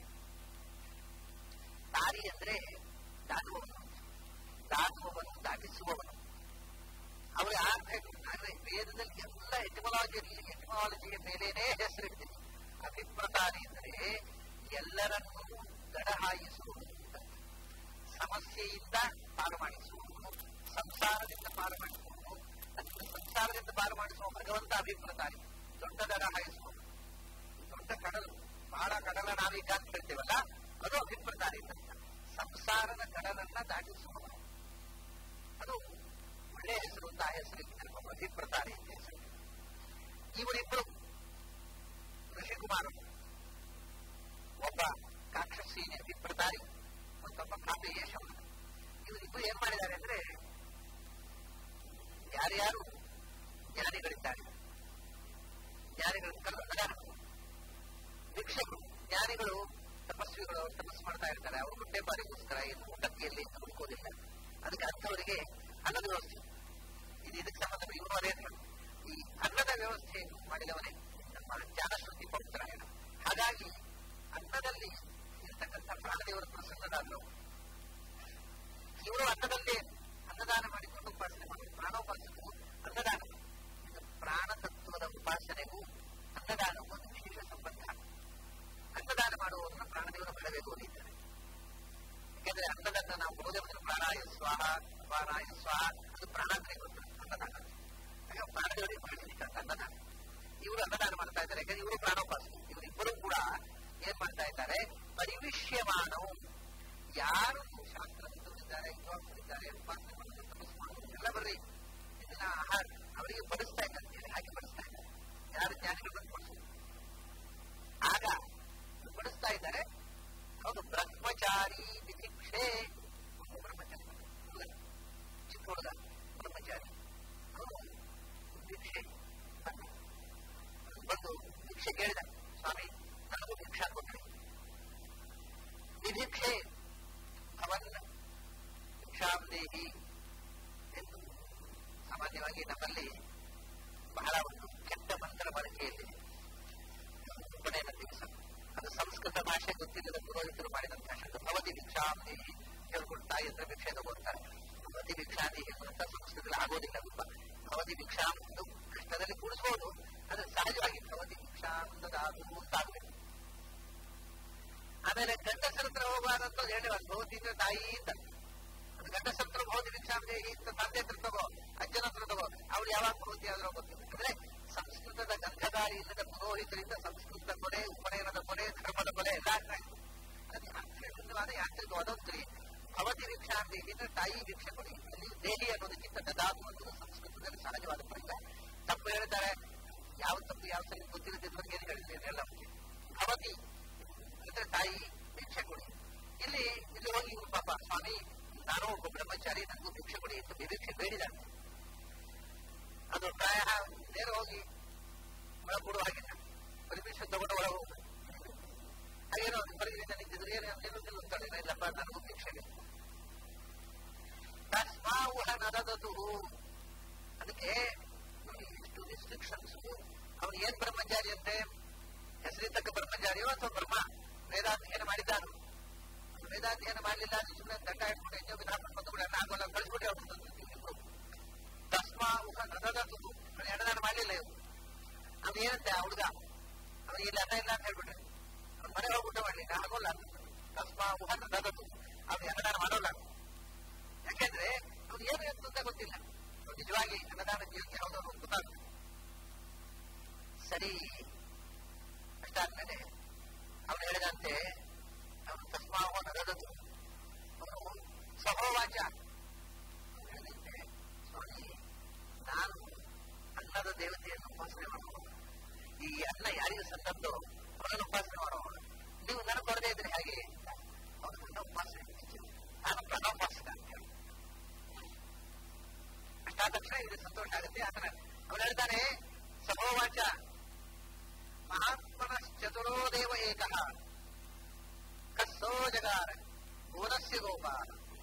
ತಾರಿ ಅಂದ್ರೆ ದಾಟುವವನು ದಾಟುವವನು ದಾಟಿಸುವವನು ಅವರ ಅರ್ಥ ಅಂದ್ರೆ ವೇದದಲ್ಲಿ ಎಲ್ಲ ಎಟಿಮಲಾಜಿ ಎಟಿಮಾಲಜಿಯ ಮೇಲೇನೆ ಹೆಸರಿಡ್ತೀನಿ ಅಭಿಪ್ರತಾರಿ ಅಂದರೆ ಎಲ್ಲರನ್ನೂ ಗಡಹಾಯಿಸುವುದು ಸಮಸ್ಯೆಯಿಂದ ಪಾರು ಮಾಡಿಸುವುದು ಸಂಸಾರದಿಂದ ಪಾರು ಮಾಡಿಸುವುದು ಅದನ್ನು ಸಂಸಾರದಿಂದ ಪಾರು ಮಾಡಿಸುವ ಭಗವಂತ ಅಭಿಪ್ರತಾರಿ ದೊಡ್ಡ ದಡ ಹಾಯಿಸುವುದು ದೊಡ್ಡ ಕಡಲು ಬಹಳ ಕಡಲ ನಾವೀಗ ಅಂತ ಹೇಳ್ತೇವಲ್ಲ ಅದು ಅಭಿಪ್ರತಾರಿ ಸಂಸಾರದ ಕಡಲನ್ನ ದಾಟಿಸುವವನು ಅದು ಒಳ್ಳೆಯ ಹೆಸರು ಅಂತ ಆ ಹೆಸರಿಗೆ ಅಭಿಪ್ರತಾರಿ ಅಂತ ಹೆಸರು ಇವರಿಬ್ಬರು ಋಷಿಕುಮಾರರು ಒಬ್ಬ ಕಾಕ್ಷಸೀನಿ ಅಭಿಪ್ರತಾರಿ ಮತ್ತೊಬ್ಬ ಕಾಪೆಯ ಶವನ ಇವರಿಬ್ಬರು ಏನ್ ಮಾಡಿದ್ದಾರೆ ಅಂದ್ರೆ ಯಾರ್ಯಾರು ಜ್ಞಾನಿಗಳಿದ್ದಾರೆ ಜ್ಞಾನಿಗಳು ಕನ್ನಡ ಭಿಕ್ಷಕರು ಜ್ಞಾನಿಗಳು ತಪಸ್ವಿಗಳು ತಪಸ್ಸು ಮಾಡ್ತಾ ಇರ್ತಾರೆ ಅವರು ಹೊಟ್ಟೆ ಬಾರಿಗೋಸ್ಕರ ಏನು ಊಟಕ್ಕೆ ಎಲ್ಲಿ ಹುಡುಕೋದಿಲ್ಲ ಅದಕ್ಕೆ ಅಂಥವರಿಗೆ ಅನ್ನದ ವ್ಯವಸ್ಥೆ ಇದು ಇದಕ್ಕೆ ಸಂಬಂಧ ಇವರು ಅದೇ ಈ ಅನ್ನದ ವ್ಯವಸ್ಥೆ ಮಾಡಿದವನೇ ನಮ್ಮ ಜ್ಞಾನಶ್ರುತಿ ಪವಿತ್ರಾಯಣ ಹಾಗಾಗಿ ಅನ್ನದಲ್ಲಿ ಇರ್ತಕ್ಕಂಥ ಪ್ರಾಣದೇವರ ಪ್ರಸನ್ನರಾದರು ಇವರು ಅನ್ನದಲ್ಲಿ ಅನ್ನದಾನ ಮಾಡಿಕೊಂಡು ಉಪಾಸನೆ ಮಾಡಿ ಪ್ರಾಣೋಪಾಸನೆಗೂ ಅನ್ನದಾನ ಇದು ಪ್ರಾಣ ತತ್ವದ ಉಪಾಸನೆಗೂ ಅನ್ನದಾನಕ್ಕೂ ಒಂದು ವಿಶೇಷ ಸಂಬಂಧ ಅನ್ನದಾನ ಮಾಡುವವರನ್ನ ಪ್ರಾಣದೇವರು ಮಾಡಬೇಕು ಅಂದಿದ್ದಾರೆ ಯಾಕೆಂದ್ರೆ ಅನ್ನದನ್ನ ನಾವು ಕೊಡೋದೇ ಮೊದಲು ಪ್ರಾಣಾಯ ಸ್ವಾಹ ಅಪಾರಾಯ ಸ್ವಾಹ ಅದು ಪ್ರಾಣಾಂತರೇ ಗೊತ್ತು ಅನ್ನದಾನ ಹಾಗೆ ಪ್ರಾಣದೇವರಿಗೆ ಮಾಡಲಿಕ್ಕೆ ಅನ್ನದಾನ ಇವರು ಅನ್ನದಾನ ಮಾಡ್ತಾ ಇದ್ದಾರೆ ಯಾಕಂದ್ರೆ ಇವರು ಪ್ರಾಣೋಪಾಸನೆ ಇವರಿಬ್ಬರು ಕೂಡ ಏನ್ ಮಾಡ್ತಾ ಇದ್ದಾರೆ ಪರಿವಿಷ್ಯಮಾನವು ಯಾರು ಶಾಸ್ತ್ರವಿದ್ದಾರೆ ವಿದ್ವಾಂಸರಿದ್ದಾರೆ ಉಪಾಸನೆ ಮಾಡೋದು ತಪಸ್ಸು ಮಾಡೋದು ಎಲ್ಲ ಬರ್ರಿ ಇದನ್ನ ಆಹಾರ ಅವರಿಗೆ ಬಡಿಸ್ತಾ ಇದ್ದಾರೆ ಹಾಗೆ ಬಡಿಸ್ತಾ ಇದ್ದಾರೆ ಯಾರು ಜ್ಞಾನಿಗಳು ಬಂದು ಬಡಿಸೋದು ಆಗ ಬಡಿಸ್ತಾ ಇದ್ದಾರೆ ಹೌದು ಬ್ರಹ್ಮಚಾರಿ ವಿಧಿಕ್ಷೆ ಬ್ರಹ್ಮಚಾರಿ ಹುಡುಗ ಚಿಕ್ಕ ಹುಡುಗ ಬ್ರಹ್ಮಚಾರಿ ಅವನು ಭಿಕ್ಷೆ ಬಂದು ಭಿಕ್ಷೆ ಕೇಳಿದ ಸ್ವಾಮಿ ನನಗೂ ಭಿಕ್ಷಾ ಕೊಟ್ಟರೆ ವಿಧಿಕ್ಷೆ ದೇಹಿ ಎಂದು ಸಾಮಾನ್ಯವಾಗಿ ನಮ್ಮಲ್ಲಿ ಬಹಳ ಒಂದು ಕೆಟ್ಟ ಮಂತ್ರ ಬಳಕೆಯಲ್ಲಿದೆ ಉಪನಯನ ದಿವಸ ಅದು ಸಂಸ್ಕೃತ ಭಾಷೆ ಗೊತ್ತಿಲ್ಲದ ಪುರೋಹಿತರು ಮಾಡಿದಂತಹ ಶಬ್ದ ಭವತಿ ಭಿಕ್ಷಾಂತಿ ಹೇಳ್ಕೊಂಡು ತಾಯಿ ಹತ್ರ ಭಿಕ್ಷೆ ತಗೊಳ್ತಾರೆ ಭವತಿ ಭಿಕ್ಷಾಂತಿ ಎನ್ನುವಂತ ಸಂಸ್ಕೃತದಲ್ಲಿ ಆಗೋದಿಲ್ಲ ತುಂಬ ಭವತಿ ಭಿಕ್ಷಾಂ ಎಂದು ಕೃಷ್ಣದಲ್ಲಿ ಕೂಡಿಸ್ಬೋದು ಆದ್ರೆ ಸಹಜವಾಗಿ ಭವತಿ ಭಿಕ್ಷಾಂ ದಾದು ಅಂತಾಗಬೇಕು ಆಮೇಲೆ ಗಂಡಸರ ಹತ್ರ ಹೋಗಬಾರಂತ ಹೇಳಿ ಭವತಿ ಅಂದ್ರೆ ತಾಯಿ ಅಂತ ಅದು ಗಂಡಸರ ಹತ್ರ ಭವತಿ ಭಿಕ್ಷಾಂ ದೇಹಿ ಅಂತ ತಂದೆ ಹತ್ರ ತಗೋ ಅಜ್ಜನ ಹತ್ರ ತಗೋ ಅವ್ರು ಯಾವಾಗ ಭವತಿ ಆದ್ರೂ ಗೊತ್ತಿಲ್ಲ ಅಂದ್ರೆ ಸಂಸ್ಕೃತದ ಗಂಧಗಾರಿ ಇಲ್ಲದ ಪುರೋಹಿತರಿಂದ ಸಂಸ್ಕೃತದ ಕೊನೆ ಉಪನಯನದ ಕೊನೆ ಧರ್ಮದ ಕೊನೆ ಎಲ್ಲ ಆಗ್ತಾ ಇದೆ ಅದು ಅರ್ಥವಾದ ಯಾಂತ್ರಿಕ ವದಂತ್ರಿ ಭವತಿ ಭಿಕ್ಷಾ ಅಂತ ಹೇಳಿದ್ರೆ ತಾಯಿ ಭಿಕ್ಷೆ ಕೊಡಿ ಅಲ್ಲಿ ದೇಹಿ ಅನ್ನೋದಕ್ಕಿಂತ ದದಾತು ಅನ್ನೋದು ಸಂಸ್ಕೃತದಲ್ಲಿ ಸಹಜವಾದ ಪ್ರಶ್ನೆ ತಪ್ಪು ಹೇಳ್ತಾರೆ ಯಾವ ತಪ್ಪು ಯಾವ ಸರಿ ಗೊತ್ತಿರದಿದ್ದವರಿಗೆ ಏನು ಹೇಳಿದ್ರೆ ಎಲ್ಲ ಭವತಿ ಅಂದ್ರೆ ತಾಯಿ ಭಿಕ್ಷೆ ಕೊಡಿ ಇಲ್ಲಿ ಇಲ್ಲಿ ಹೋಗಿ ಇವ್ರು ಪಾಪ ಸ್ವಾಮಿ ನಾನು ಒಬ್ಬ ಬ್ರಹ್ಮಚಾರಿ ನನಗೂ ಭಿಕ್ಷೆ ಕೊಡಿ ಅಂತ ಭಿಕ್ಷೆ ಬೇಡಿದ ಅದು ಪ್ರಾಯ ನೇರ ಹೋಗಿ ಒಳ ಕೊಡುವ ಹಾಗಿಲ್ಲ ಪರ್ಮಿಷನ್ ತಗೊಂಡು ಒಳಗೆ ಹೋಗ್ಬೇಕು ಹಾಗೇನೋ ಹೊರಗಿನಿಂದ ನಿಂತಿದ್ರು ಏನು ನಿಲ್ಲು ನಿಲ್ಲುತ್ತಾಳೆ ಇಲ್ಲಪ್ಪ ನನಗೂ ಭಿಕ್ಷೆಗೆ ತಸ್ಮಾವುಹ ನದದದು ಅದಕ್ಕೆ ನೋಡಿ ಎಷ್ಟು ರಿಸ್ಟ್ರಿಕ್ಷನ್ಸ್ ಅವನು ಏನ್ ಬ್ರಹ್ಮಚಾರಿ ಅಂತೆ ಹೆಸರಿದ್ದಕ್ಕೆ ಬ್ರಹ್ಮಚಾರಿಯೋ ಅಥವಾ ಬ್ರಹ್ಮ ವೇದಾಧ್ಯಯನ ಮಾಡಿದ್ದಾನು ವೇದಾಧ್ಯಯನ ಮಾಡಲಿಲ್ಲ ಸುಮ್ಮನೆ ದಂಡ ಇಟ್ಕೊಂಡು ಎಂಜೋ ವಿಧಾನ ಬಂದು ಆಗೋಲ್ಲ ಕಳಿಸ್ಬಿಟ್ಟೆ ಅವ್ರು ತಸ್ಮಾವುಹ ನದದದು ಎಡದಾನ ಮಾಡಲಿಲ್ಲ ಇವು ಅವ್ನು ಏನಂತೆ ಆ ಹುಡುಗ ಅವನಿಗೆ ಇಲ್ಲಿ ಅನ್ನ ಇಲ್ಲ ಅಂತ ಹೇಳ್ಬಿಟ್ರೆ ಅವ್ನ ಮನೆ ಹೋಗಿ ಊಟ ಮಾಡ್ಲಿ ಆಗೋಲ್ಲ ತಸ್ಮಾವುಹ ನದದದು ಅವ್ನು ಅನ್ನದಾನ ಮಾಡೋಲ್ಲ ಯಾಕೆಂದ್ರೆ ಅವ್ನು ಏನು ಅಂತ ಗೊತ್ತಿಲ್ಲ ನಿಜವಾಗಿ ಅನ್ನದಾನ ಜೀವಕ್ಕೆ ಯಾವುದೋ ಗೊತ್ತಾಗ ಸರಿ ಅಷ್ಟಾದ್ಮೇಲೆ ಅವನು ಹೇಳಿದಂತೆ ಅವನು ತಸ್ಮಾವ ನಗದದು ಅವನು ಸಹೋವಾಚ ಹೇಳಿದಂತೆ ಸ್ವಾಮಿ ನಾನು ಅನ್ನದ ದೇವತೆಯನ್ನು ಉಪಾಸನೆ ಮಾಡಬಹುದು ಈ ಅನ್ನ ಯಾರಿಗೆ ಸಂದದ್ದು ಅವನನ್ನು ಉಪಾಸನೆ ಮಾಡೋಣ ನೀವು ನನಗೆ ಕೊಡದೇ ಇದ್ರೆ ಹೇಗೆ ಅವನು ನನ್ನ ಉಪಾಸನೆ ನಾನು ಪ್ರಣೋಪಾಸಕ ಅಂತ ಹೇಳಿ ಅಷ್ಟಾದ ತಕ್ಷಣ ಇದು ಸಂತೋಷ ಆಗುತ್ತೆ ಆದ್ರೆ ಅವನು ಹೇಳ್ತಾನೆ ಸಭೋವಾಚ ಮಹಾತ್ಮನಶ್ಚತುರೋ ದೇವ ಏಕ ಕಸ್ಸೋ ಜಗಾರ ಭುವನಸ್ಯ ಗೋಪಾಲ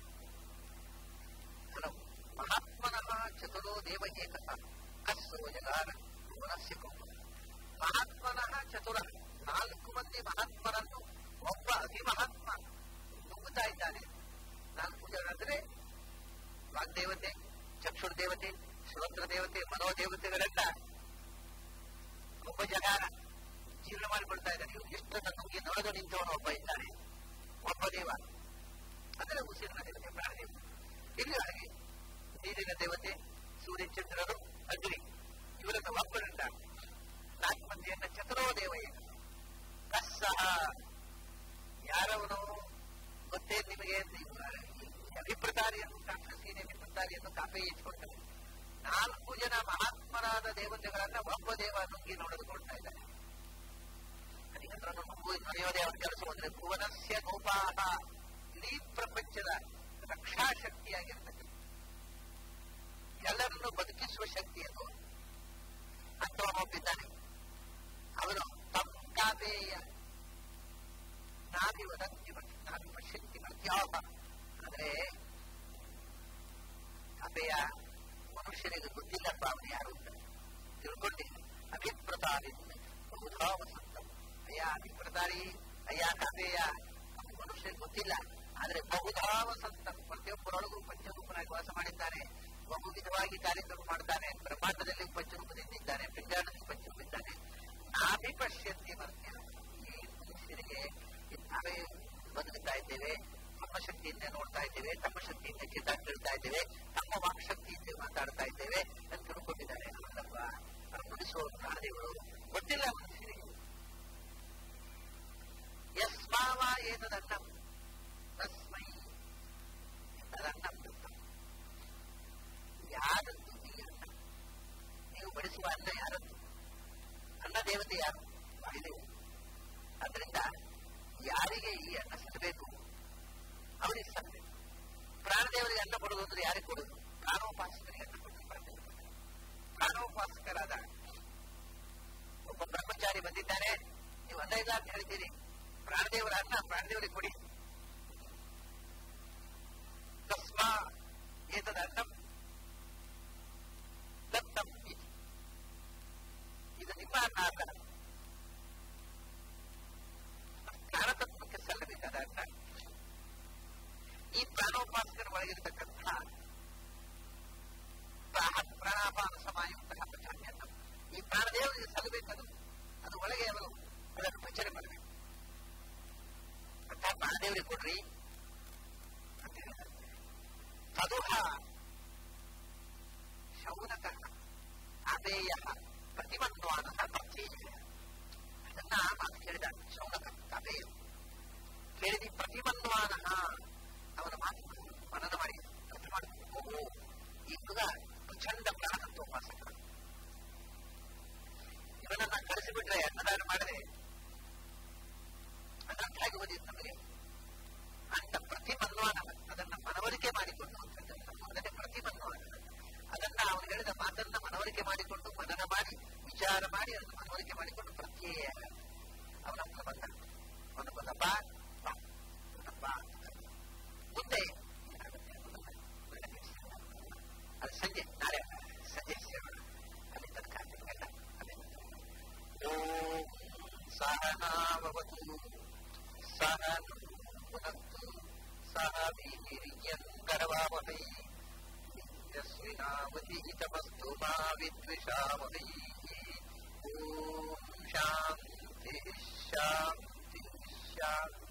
ಮಹಾತ್ಮನಃ ಚತುರೋ ದೇವ ಏಕ ಕಸ್ಸೋ ಜಗಾರ ಭುವನಸ್ಯ ಗೋಪಾಲ ಮಹಾತ್ಮನಃ ಚತುರ ನಾಲ್ಕು ಮಂದಿ ಮಹಾತ್ಮರನ್ನು ಒಬ್ಬ ಅತಿ ಮಹಾತ್ಮ ನುಗ್ಗುತ್ತಾ ಇದ್ದಾನೆ ನಾಲ್ಕು ಜನ ಅಂದ್ರೆ ವಾಗ್ದೇವತೆ ಚಕ್ಷುರ್ ದೇವತೆ ಶ್ರೋತ್ರ ದೇವತೆ ಮನೋದೇವತೆಗಳೆಲ್ಲ ಒಬ್ಬ ಜಗಾರ ಜೀರ್ಣ ಮಾಡಿಕೊಳ್ತಾ ಇದ್ದಾನೆ ಇವ್ರು ಇಷ್ಟದ ನುಗ್ಗಿ ನೊಳದು ನಿಂತವನು ಒಬ್ಬ ಇದ್ದಾನೆ ಒಬ್ಬ ದೇವ ಅಂದರೆ ಉಸಿರಿನ ದೇವತೆ ಪ್ರಾಣದೇವ ಇಲ್ಲಿ ಹಾಗೆ ನೀರಿನ ದೇವತೆ ಸೂರ್ಯ ಚಂದ್ರರು ಅಗ್ನಿ ಇವರನ್ನು ಒಬ್ಬರಿಂದ ನಾಲ್ಕು ಮಂದಿಯನ್ನ ಚತುರೋ ದೇವ ಕಸ್ಸಹ ಯಾರವನು ಗೊತ್ತೇ ನಿಮಗೆ ಅಭಿಪ್ರದಾರಿಯನ್ನು ಕಾಕ್ಷಸೀನೆ ಅಭಿಪ್ರದಾರಿಯನ್ನು ಕಾಪೆ ಇಟ್ಕೊಳ್ತಾರೆ ನಾಲ್ಕು ಜನ ಮಹಾತ್ಮರಾದ ದೇವತೆಗಳನ್ನ ಒಬ್ಬ ದೇವ ನುಗ್ಗಿ ನೋಡಿದುಕೊಳ್ತಾ ಇದ್ದಾರೆ ಅದಕ್ಕೆ ನುಗ್ಗು ನಡೆಯೋದೇ ಅವನ ಕೆಲಸ ಅಂದ್ರೆ ಭುವನಸ್ಯ ಗೋಪಾಹ ಇಡೀ ಪ್ರಪಂಚದ ರಕ್ಷಾ ಶಕ್ತಿಯಾಗಿರ್ತದೆ ಎಲ್ಲರನ್ನು ಬದುಕಿಸುವ ಶಕ್ತಿ ಅದು ಅಂತವನೊಬ್ಬಿದ್ದಾನೆ ಅವನು ತಂಕಾಬೇಯ ನಾಭಿ ವದಂತಿ ನಾಭಿ ಪಶ್ಯಂತಿ ಮರ್ತ್ಯಾಹ ಅಂದ್ರೆ ಅಭಯ ಮನುಷ್ಯರಿಗೆ ಗೊತ್ತಿಲ್ಲಪ್ಪ ಅವನು ಯಾರು ಅಂತ ತಿಳ್ಕೊಂಡಿಲ್ಲ ಅಭಿಪ್ರತಾರಿ ಬಹುಧಾ ವಸಂತ ಅಯ್ಯ ಅಭಿಪ್ರತಾರಿ ಅಯ್ಯ ಕಾಪೇಯ ಮನುಷ್ಯರಿಗೆ ಗೊತ್ತಿಲ್ಲ ಆದ್ರೆ ಬಹುಧಾ ವಸಂತ ಪ್ರತಿಯೊಬ್ಬರೊಳಗೂ ಪಂಚರೂಪನಾಗಿ ವಾಸ ಮಾಡಿದ್ದಾನೆ ಬಹು ವಿಧವಾಗಿ ಕಾರ್ಯಕ್ರಮ ಮಾಡ್ತಾನೆ ಬ್ರಹ್ಮಾಂಡದಲ್ಲಿ ಪಂಚರೂಪದಿಂದಿದ್ದಾನೆ ಪಿಂಡಾಣದಲ್ಲಿ ಪಂಚರೂಪಿದ್ದಾನೆ ನಾಭಿಪಶ್ಯಂತಿ ಮರ್ತ್ಯ ಈ ಮನುಷ್ಯರಿಗೆ ನಾವೇ ಬದುಕುತ್ತಾ ಇದ್ದೇವೆ ನಮ್ಮ ಶಕ್ತಿಯಿಂದ ನೋಡ್ತಾ ಇದ್ದೇವೆ ತಮ್ಮ ಶಕ್ತಿಯಿಂದ ಕಿತ ಕೇಳ್ತಾ ಇದ್ದೇವೆ ತಮ್ಮ ವಾಕ್ಶಕ್ತಿಯಿಂದ ಮಾತಾಡ್ತಾ ಇದ್ದೇವೆ ಅಂತ ತಿಳ್ಕೊಂಡಿದ್ದಾರೆ ಅಲ್ಲಪ್ಪ ನುಡಿಸುವ ಪ್ರಾಣಿಗಳು ಗೊತ್ತಿಲ್ಲ ಮನುಷ್ಯರಿಗೆ ಯಸ್ಮಾವ ಏತದನ್ನಂ ತಸ್ಮೈ ತದನ್ನಂ ದತ್ತಂ ಯಾರದ್ದು ಈ ಅನ್ನ ನೀವು ಬಡಿಸುವ ಅನ್ನ ಯಾರದ್ದು ಅನ್ನ ದೇವತೆ ಯಾರು ವಾಯುದೇವ ಅದರಿಂದ ಯಾರಿಗೆ ಈ ಅನ್ನ ಸಲ್ಲಬೇಕು ಅವರಿಗೆ ಸಲ್ಲಬೇಕು ಪ್ರಾಣದೇವರಿಗೆ ಅನ್ನ ಕೊಡುವುದು ಅಂದ್ರೆ ಯಾರಿಗೆ ಕೊಡುವುದು ಪ್ರಾಣೋಪಾಸಕರಿಗೆ ಅನ್ನ ಕೊಡುವುದು ಪ್ರಾಣೋಪಾಸಕರಾದ ಒಬ್ಬ ಬ್ರಹ್ಮಚಾರಿ ಬಂದಿದ್ದಾನೆ ನೀವು ಅನ್ನ ಇಲ್ಲ ಅಂತ ಹೇಳ್ತೀರಿ ಪ್ರಾಣದೇವರ ಅನ್ನ ಪ್ರಾಣದೇವರಿಗೆ ಕೊಡಿ ತಸ್ಮಾ ಈ ಪ್ರಾಣೋಪಾಸಕರ ಒಳಗಿರ್ತಕ್ಕಂಥ ಪ್ರಾಣ- ಪ್ರಾಣಾಪಾನ ಸಮಾಯುಕ್ತ ಪಚಾಮ್ಯನ್ನ ಈ ಪ್ರಾಣದೇವರಿಗೆ ಸಲ್ಲಬೇಕದು ಅದು ಒಳಗೆ ಅವರು ಅದನ್ನು ಭಜನೆ ಮಾಡಬೇಕು ಅಂತ ಪ್ರಾಣದೇವರಿಗೆ ಕೊಡ್ರಿ ಅಂತ ಹೇಳಿದ್ದಾರೆ ತದುಹ ಶೌನಕ ಅಬೇಯ ಪ್ರತಿಮನ್ವಾನ ಪ್ರತ್ಯೇಕ ಅದನ್ನ ಮಾತು ಕೇಳಿದ ಶೌನಕ ಅಬೇಯ ಕೇಳಿದಿ ಪ್ರತಿಮನ್ವಾನ ಅವನ ಮಾತು ಮನನ ಮಾಡಿ ಅರ್ಥ ಮಾಡಿಕೊಂಡು ಓಹೋ ಈ ಹುಡುಗ ಪ್ರಚಂಡ ಪ್ರಾಣತತ್ವೋಪಾಸಕ ಇವನನ್ನ ಕಳಿಸಿಬಿಟ್ರೆ ಅನ್ನದಾನ ಮಾಡದೆ ಅದರ್ಥ ಆಗುವುದಿಲ್ಲ ನಮಗೆ ಅಂತ ಪ್ರತಿಮನ್ವಾನ ಅದನ್ನ ಮನವರಿಕೆ ಮಾಡಿಕೊಂಡು ಅದನ್ನೇ ಪ್ರತಿಮನ್ವಾನ ಅದನ್ನ ಅವನು ಹೇಳಿದ ಮಾತನ್ನ ಮನವರಿಕೆ ಮಾಡಿಕೊಂಡು ಮನನ ಮಾಡಿ ವಿಚಾರ ಮಾಡಿ ಅದನ್ನು ಮನವರಿಕೆ ಮಾಡಿಕೊಂಡು ಪ್ರತ್ಯಯ ಅವನ ಹತ್ರ ಬಂದ ಅವನು ಬಂದ ಬಾ ಬಾ ಅವನ ಬಾ ಅಂತ. ಮುಂದೆ ಏನಾಗುತ್ತೆ ಅನ್ನೋದನ್ನ ಬೆಳಗ್ಗೆ ಸಿಗೋಣ. ಅದು ಸಂಜೆ ನಾಳೆ ಸಂಜೆ ಸಿಗೋಣ ಅಲ್ಲಿ ತನಕ ನಿಮಗೆಲ್ಲ ಅಭಿನಂದನೆ. ಓಂ ಸಹನಾವವತು ಸಹನು ಪುನತ್ತು ಸಹ ವೀರ್ಯಂಕರವಾವಹೈ ಯಸ್ವಿನಾವತೀತಮಸ್ತು ಮಾ ವಿದ್ವಿಷಾವಹೈ ಓಂ ಶಾಂತಿ ಶಾಂತಿ ಶಾಂತಿ